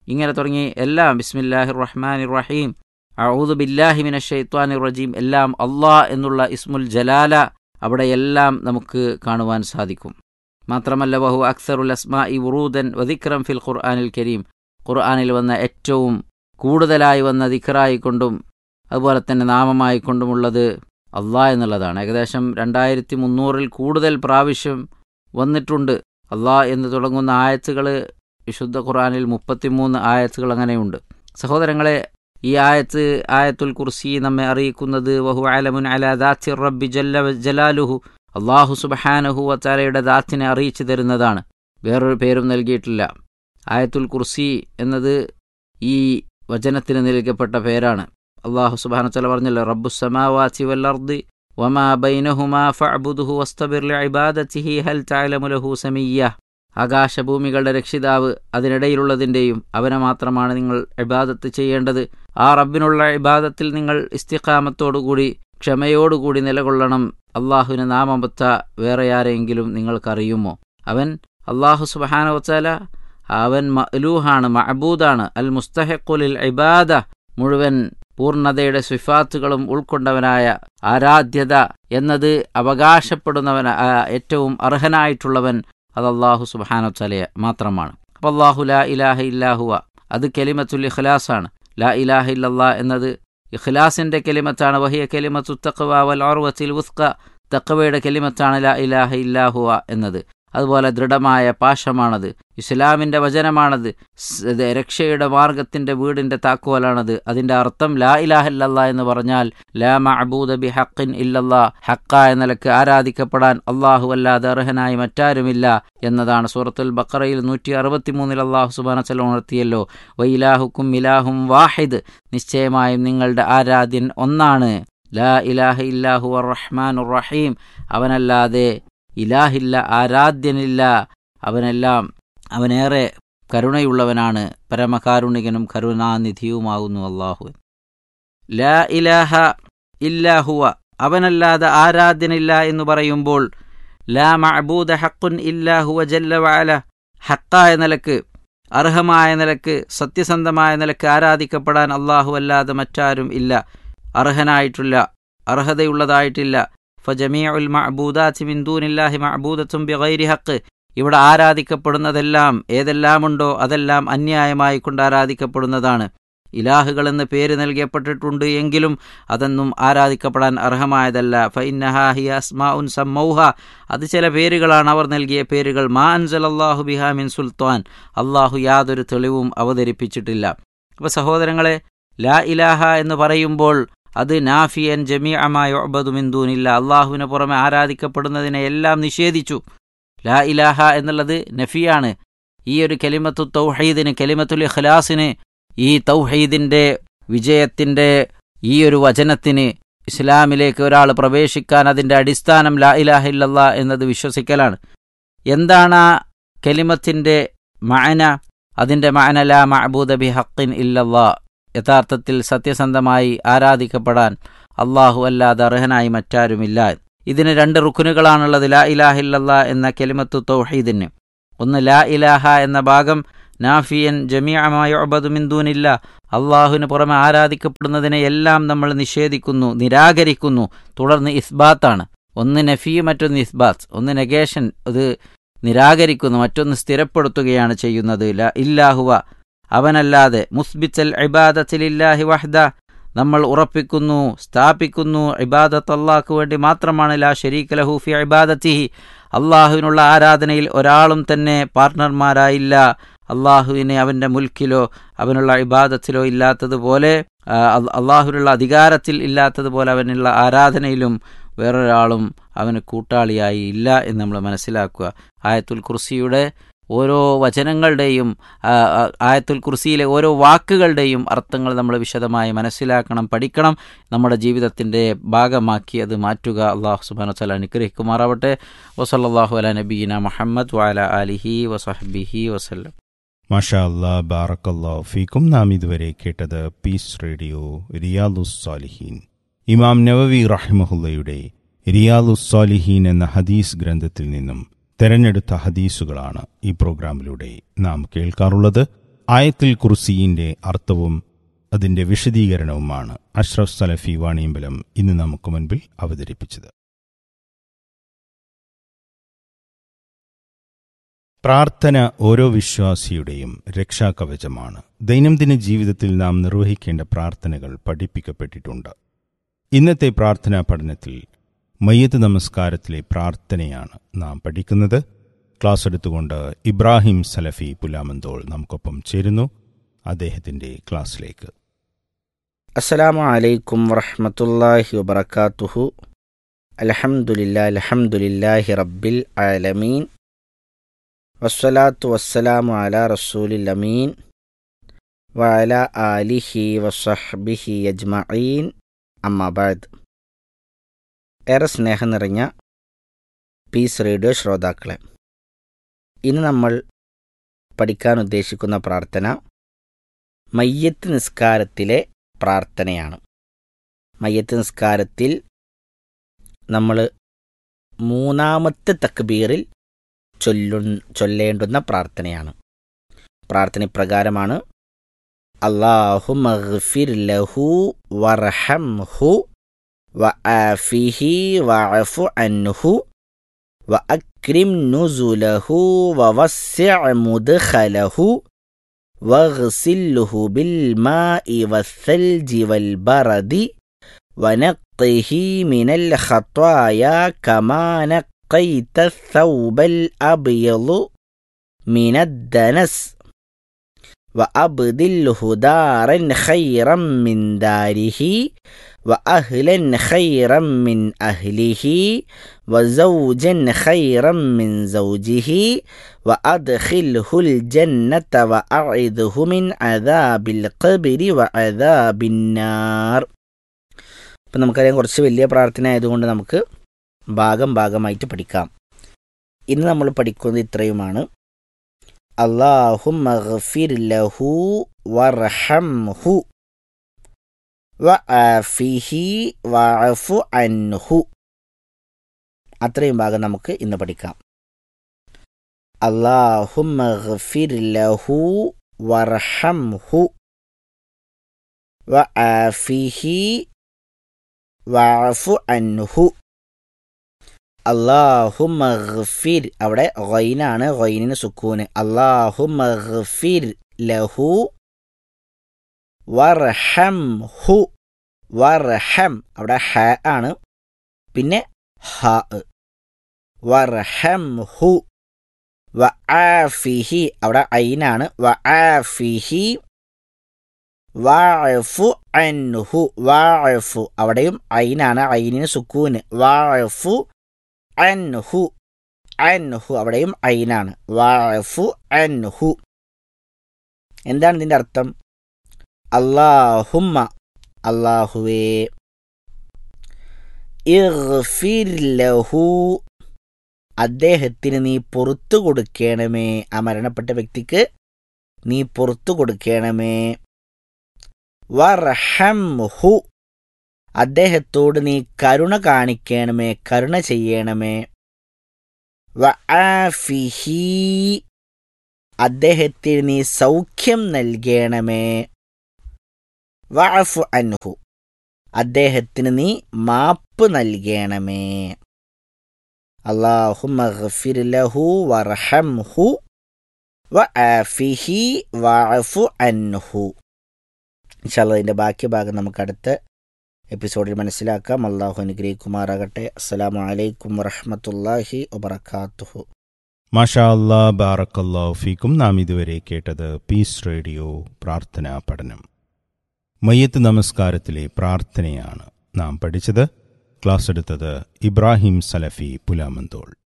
ഇങ്ങനെ തുടങ്ങി എല്ലാം ബിസ്മില്ലാഹിർ റഹ്മാൻ റഹീം അഊദു ബില്ലാഹി മിന ഷെയ്ത്വാനി റജീം എല്ലാം അള്ളാ എന്നുള്ള ഇസ്മുൽ ജലാല അവിടെയെല്ലാം നമുക്ക് കാണുവാൻ സാധിക്കും മാത്രമല്ല വഹു അക്സറുൽ അസ്മാ ഇ ഉറൂദൻ വദിക്രം ഫിൽ ഖുർആാനിൽ കരീം ഖുർആാനിൽ വന്ന ഏറ്റവും കൂടുതലായി വന്ന ദിക്റായിക്കൊണ്ടും അതുപോലെ തന്നെ നാമമായിക്കൊണ്ടുമുള്ളത് അള്ളാഹ് എന്നുള്ളതാണ് ഏകദേശം രണ്ടായിരത്തി മുന്നൂറിൽ കൂടുതൽ പ്രാവശ്യം വന്നിട്ടുണ്ട് അള്ളാഹ് എന്ന് തുടങ്ങുന്ന ആയത്തുകൾ വിശുദ്ധ ഖുർആാനിൽ മുപ്പത്തിമൂന്ന് ആയത്തുകൾ അങ്ങനെയുണ്ട് സഹോദരങ്ങളെ ഈ ആയത്ത് ആയത്തുൽ കുർസി നമ്മെ അറിയിക്കുന്നത് വഹു അലമുൻ അല ദാത്തി റബ്ബി ജല്ല ജലാലുഹു അള്ളാഹു സുബഹാനഹു വത്താലയുടെ ദാത്തിനെ അറിയിച്ചു തരുന്നതാണ് വേറൊരു പേരും നൽകിയിട്ടില്ല ആയത്തുൽ കുർസി എന്നത് ഈ വചനത്തിന് നൽകപ്പെട്ട പേരാണ് അള്ളാഹു സുബാന തല പറഞ്ഞല്ലോ റബ്ബു സമാവാത്തി വല്ലർദി വമാ ബൈനഹുമാ ഫഅബുദുഹു വസ്തബിർ ലിഇബാദത്തിഹി ഹൽ തഅലമു ലഹു സമീയ ആകാശഭൂമികളുടെ രക്ഷിതാവ് അതിനിടയിലുള്ളതിൻ്റെയും അവനെ മാത്രമാണ് നിങ്ങൾ ഇബാദത്ത് ചെയ്യേണ്ടത് ആ റബ്ബിനുള്ള ഇബാദത്തിൽ നിങ്ങൾ ഇസ്തിഖാമത്തോടുകൂടി ക്ഷമയോടുകൂടി നിലകൊള്ളണം അള്ളാഹുവിന് നാമമ്പത്ത വേറെ ആരെങ്കിലും നിങ്ങൾക്കറിയുമോ അവൻ അള്ളാഹു സുബഹാനവച്ചാല അവൻ മഅലൂഹാണ് മഅബൂദാണ് അൽ മുസ്തഹഖുലിൽ ഇബാദ മുഴുവൻ പൂർണ്ണതയുടെ സിഫാത്തുകളും ഉൾക്കൊണ്ടവനായ ആരാധ്യത എന്നത് അവകാശപ്പെടുന്നവൻ ഏറ്റവും അർഹനായിട്ടുള്ളവൻ അത് അള്ളാഹു സുബാനോത്തലയ മാത്രമാണ് അപ്പോൾ അള്ളാഹു ലാ ഇലാഹ ഇല്ലാഹുവ അത് കെലിമത്തുൽ ഇഖ്ലാസാണ് ലാ ഇലാഹ ഇല്ലല്ലാ എന്നത് ഇഖ്ലാസിന്റെ കെലിമത്താണ് വഹിയ കെലിമത്തു തഖവ വൽ ഉർവത്തിൽ ഉസ്ക തഖവയുടെ കെലിമത്താണ് ലാ ഇലാഹ ഇല്ലാഹുവ എന്നത് അതുപോലെ ദൃഢമായ പാശമാണത് ഇസ്ലാമിൻ്റെ വചനമാണത് രക്ഷയുടെ മാർഗത്തിൻ്റെ വീടിൻ്റെ താക്കോലാണത് അതിൻ്റെ അർത്ഥം ലാ ഇലാഹല്ല എന്ന് പറഞ്ഞാൽ ലാ മഅബൂദ ബി ഹക്കിൻ ഇല്ലല്ലാ ഹക്കായ നിലക്ക് ആരാധിക്കപ്പെടാൻ അള്ളാഹു അല്ലാതെ അർഹനായി മറ്റാരുമില്ല എന്നതാണ് സൂറത്തുൽ ബക്കറയിൽ നൂറ്റി അറുപത്തിമൂന്നിൽ അള്ളാഹു സുബാനച്ചൽ ഉണർത്തിയല്ലോ വൈലാഹുക്കും ഇലാഹും വാഹിദ് നിശ്ചയമായും നിങ്ങളുടെ ആരാധ്യൻ ഒന്നാണ് ലാ ഇലാഹ ഇല്ലാഹു റഹ്മാൻ റഹീം അവനല്ലാതെ ഇലാഹില്ല ആരാധ്യനില്ല അവനെല്ലാം അവനേറെ കരുണയുള്ളവനാണ് പരമകാരുണികനും കരുണാനിധിയുമാകുന്നു അള്ളാഹു ലാ ഇലാഹ ഇല്ലാഹുവ അവനല്ലാതെ ആരാധ്യനില്ല എന്ന് പറയുമ്പോൾ ലാ മഅബൂദ ഹക്കുൻ ഇല്ലാഹുവ ജല്ല വാല ഹക്കായ നിലക്ക് അർഹമായ നിലക്ക് സത്യസന്ധമായ നിലക്ക് ആരാധിക്കപ്പെടാൻ അള്ളാഹു അല്ലാതെ മറ്റാരും ഇല്ല അർഹനായിട്ടില്ല അർഹതയുള്ളതായിട്ടില്ല ഫജമീഉൽ മഅബൂദാത്തി മിൻ ദൂനില്ലാഹി മഅബൂദത്തും ബിഗൈരി ഹക്ക് ഇവിടെ ആരാധിക്കപ്പെടുന്നതെല്ലാം ഏതെല്ലാമുണ്ടോ അതെല്ലാം അന്യായമായി കൊണ്ട് ആരാധിക്കപ്പെടുന്നതാണ് ഇലാഹുകൾ എന്ന് പേര് നൽകപ്പെട്ടിട്ടുണ്ട് എങ്കിലും അതൊന്നും ആരാധിക്കപ്പെടാൻ അർഹമായതല്ല ഫൈനഹാഹി അസ്മാഉൻ സമ്മൗഹ അത് ചില പേരുകളാണ് അവർ നൽകിയ പേരുകൾ മാ അൻസൽ അള്ളാഹു ബിഹാ മിൻ സുൽത്താൻ അള്ളാഹു യാതൊരു തെളിവും അവതരിപ്പിച്ചിട്ടില്ല അപ്പോൾ സഹോദരങ്ങളെ ലാ ഇലാഹ എന്ന് പറയുമ്പോൾ അത് നാഫിയൻ ജമീഅമായ ഒബദുമിന്ദൂനില്ല അള്ളാഹുവിന് പുറമെ ആരാധിക്കപ്പെടുന്നതിനെ എല്ലാം നിഷേധിച്ചു ലാ ഇലാഹ എന്നുള്ളത് നഫിയാണ് ഈ ഒരു കലിമത്തു തൗഹീദിന് കലിമത്തുൽ ഇഖ്ലാസിന് ഈ തൗഹീദിൻ്റെ വിജയത്തിൻ്റെ ഈ ഒരു വചനത്തിന് ഇസ്ലാമിലേക്ക് ഒരാൾ പ്രവേശിക്കാൻ അതിൻ്റെ അടിസ്ഥാനം ലാ ഇലാഹ ഇല്ലല്ലാ എന്നത് വിശ്വസിക്കലാണ് എന്താണ് ആ കലിമത്തിൻ്റെ മഅന അതിൻ്റെ മഅന ലാ മഅബൂദ ബി ഹക്കിൻ ഇല്ലല്ലാ യഥാർത്ഥത്തിൽ സത്യസന്ധമായി ആരാധിക്കപ്പെടാൻ അള്ളാഹു അല്ലാതെ അർഹനായി മറ്റാരുമില്ല ഇതിന് രണ്ട് റുക്കുനുകളാണുള്ളത് ലാ ഇലാഹില്ലല്ലാ എന്ന കെലിമത്തു തൗഹീദിന് ഒന്ന് ലാ ഇലാഹ എന്ന ഭാഗം നാഫിയൻ ജമിയമായ ഒബദുമിന്ദൂനില്ല അള്ളാഹുവിന് പുറമെ ആരാധിക്കപ്പെടുന്നതിനെ എല്ലാം നമ്മൾ നിഷേധിക്കുന്നു നിരാകരിക്കുന്നു തുടർന്ന് ഇസ്ബാത്താണ് ഒന്ന് നഫി മറ്റൊന്ന് ഇസ്ബാത്ത് ഒന്ന് നെഗേഷൻ അത് നിരാകരിക്കുന്നു മറ്റൊന്ന് സ്ഥിരപ്പെടുത്തുകയാണ് ചെയ്യുന്നത് ല ഇല്ലാഹുവ അവനല്ലാതെ മുസ്ബിത്തൽ ഇബാദത്തിലില്ലാഹി വഹ്ദ നമ്മൾ ഉറപ്പിക്കുന്നു സ്ഥാപിക്കുന്നു ഇബാദത്ത് അള്ളാഹ്ക്ക് വേണ്ടി മാത്രമാണ് ലാ ഷരീഖ് ലഹൂഫി ഇബാദത്തിഹി അള്ളാഹുവിനുള്ള ആരാധനയിൽ ഒരാളും തന്നെ പാർട്ട്ണർമാരായില്ല അള്ളാഹുവിനെ അവൻ്റെ മുൽക്കിലോ അവനുള്ള ഇബാദത്തിലോ ഇല്ലാത്തതുപോലെ അള്ളാഹുവിനുള്ള അധികാരത്തിൽ ഇല്ലാത്തതുപോലെ അവനുള്ള ആരാധനയിലും വേറൊരാളും അവന് കൂട്ടാളിയായി ഇല്ല എന്ന് നമ്മൾ മനസ്സിലാക്കുക ആയത്തുൽ കുർസിയുടെ ഓരോ വചനങ്ങളുടെയും ആയത്തുൽ കുർസിയിലെ ഓരോ വാക്കുകളുടെയും അർത്ഥങ്ങൾ നമ്മൾ വിശദമായി മനസ്സിലാക്കണം പഠിക്കണം നമ്മുടെ ജീവിതത്തിൻ്റെ ഭാഗമാക്കി അത് മാറ്റുക അള്ളാഹു സുബാന വല അനുഗ്രഹിക്കുമാറാവട്ടെ വസല്ലാഹു അല നബീന മുഹമ്മദ് വാല അലിഹി വസഹബിഹി വസല്ലം മാഷാ അല്ലാ ബാറക്കല്ലാ ഫീക്കും നാം ഇതുവരെ കേട്ടത് പീസ് റേഡിയോ റിയാദുസ് സാലിഹീൻ ഇമാം നവവി റഹിമഹുല്ലയുടെ റിയാദുസ് സാലിഹീൻ എന്ന ഹദീസ് ഗ്രന്ഥത്തിൽ നിന്നും തെരഞ്ഞെടുത്ത ഹദീസുകളാണ് ഈ പ്രോഗ്രാമിലൂടെ നാം കേൾക്കാറുള്ളത് ആയത്തിൽ കുർസിയിൻ്റെ അർത്ഥവും അതിൻ്റെ വിശദീകരണവുമാണ് അഷ്റഫ് സലഫി വാണിയമ്പലം ഇന്ന് നമുക്ക് മുൻപിൽ അവതരിപ്പിച്ചത് പ്രാർത്ഥന ഓരോ വിശ്വാസിയുടെയും രക്ഷാകവചമാണ് ദൈനംദിന ജീവിതത്തിൽ നാം നിർവഹിക്കേണ്ട പ്രാർത്ഥനകൾ പഠിപ്പിക്കപ്പെട്ടിട്ടുണ്ട് ഇന്നത്തെ പ്രാർത്ഥനാ പഠനത്തിൽ മയ്യത്ത് നമസ്കാരത്തിലെ പ്രാർത്ഥനയാണ് നാം പഠിക്കുന്നത് ക്ലാസ് എടുത്തുകൊണ്ട് ഇബ്രാഹിം സലഫി പുലാമന്തോൾ നമുക്കൊപ്പം ചേരുന്നു അദ്ദേഹത്തിൻ്റെ ക്ലാസ്സിലേക്ക് അസ്സലാമു അലൈക്കും വറഹ്മത്തുള്ളാഹി വബറകാതുഹു അൽഹംദുലില്ലാ അൽഹംദുലില്ലാഹി റബ്ബിൽ ആലമീൻ വസ്സലാത്തു വസ്സലാമു അലാ റസൂലിൽ അമീൻ വഅല ആലിഹി വസഹ്ബിഹി അജ്മഈൻ അമ്മാ ബഅദ് ഏറെ സ്നേഹം നിറഞ്ഞ പീസ് റേഡിയോ ശ്രോതാക്കളെ ഇന്ന് നമ്മൾ പഠിക്കാൻ ഉദ്ദേശിക്കുന്ന പ്രാർത്ഥന മയ്യത്ത് നിസ്കാരത്തിലെ പ്രാർത്ഥനയാണ് മയ്യത്ത് നിസ്കാരത്തിൽ നമ്മൾ മൂന്നാമത്തെ തക്ബീറിൽ ചൊല്ലു ചൊല്ലേണ്ടുന്ന പ്രാർത്ഥനയാണ് പ്രാർത്ഥന ഇപ്രകാരമാണ് അള്ളാഹു മഗ്ഫിർ ലഹു വർഹംഹു വആഫിഹി വഅഫു അൻഹു വഅക്രിം നുസുലഹു വവസ്സിഅ മുദ്ഖലഹു واغسله بالماء والثلج والبرد ونقه من الخطايا كما نقيت الثوب الأبيض من الدنس وأبدله دارا خيرا من داره وأهلا خيرا من أهله وزوجا خيرا من زوجه وأدخله الجنة وأعذه من عذاب القبر وعذاب النار ഇപ്പം നമുക്കറിയാം കുറച്ച് വലിയ പ്രാർത്ഥന ആയതുകൊണ്ട് നമുക്ക് ഭാഗം ഭാഗമായിട്ട് പഠിക്കാം ഇന്ന് നമ്മൾ പഠിക്കുന്നത് ഇത്രയുമാണ് അള്ളാഹു മഗ്ഫിർ ലഹു വർഹംഹു വആഫിഹി വഅഫു അൻഹു അത്രയും ഭാഗം നമുക്ക് ഇന്ന് പഠിക്കാം അള്ളാഹു മഗ്ഫിർ ലഹു വർഹംഹു വആഫിഹി വഅഫു അൻഹു അള്ളാഹു മഗ്ഫിർ അവിടെ ഗൈനാണ് ഗൈനിന് സുക്കൂന് അള്ളാഹു മഗ്ഫിർ ലഹു വർഹം ഹു വർഹം അവിടെ ഹ ആണ് പിന്നെ ഹ വർഹം ഹു വആഫിഹി അവിടെ ഐനാണ് വആഫിഹി വാഴഫു അൻഹു വാഴഫു അവിടെയും ഐനാണ് ഐനിന് സുക്കൂന് വാഴഫു അൻഹു അൻഹു അവിടെയും ഐനാണ് വാഴഫു അൻഹു എന്താണ് ഇതിന്റെ അർത്ഥം അള്ളാഹുമ്മ അള്ളാഹുവേ ഇഗ്ഫിർ ലഹു അദ്ദേഹത്തിന് നീ പുറത്തു കൊടുക്കണമേ ആ മരണപ്പെട്ട വ്യക്തിക്ക് നീ പുറത്തു കൊടുക്കണമേ വർഹംഹു അദ്ദേഹത്തോട് നീ കരുണ കാണിക്കണമേ കരുണ ചെയ്യണമേ വആഫിഹി അദ്ദേഹത്തിന് നീ സൗഖ്യം നൽകണമേ വഅഫു അൻഹു അദ്ദേഹത്തിന് നീ മാപ്പ് നൽകണമേ അള്ളാഹു മഗ്ഫിർ ലഹു വർഹംഹു വആഫിഹി വഅഫു അൻഹു ഇൻഷാല്ല അതിൻ്റെ ബാക്കി ഭാഗം നമുക്ക് അടുത്ത എപ്പിസോഡിൽ മനസ്സിലാക്കാം അള്ളാഹു അനുഗ്രഹിക്കുമാറാകട്ടെ അസ്സലാമു അലൈക്കും വറഹ്മത്തുള്ളാഹി വബറകാതുഹു മാഷാ അല്ലാ ബാറക്കല്ലാ ഫീക്കും നാം ഇതുവരെ കേട്ടത് പീസ് റേഡിയോ പ്രാർത്ഥനാ പഠനം മയ്യത്ത് നമസ്കാരത്തിലെ പ്രാർത്ഥനയാണ് നാം പഠിച്ചത് ക്ലാസ് എടുത്തത് ഇബ്രാഹിം സലഫി പുലാമന്തോൾ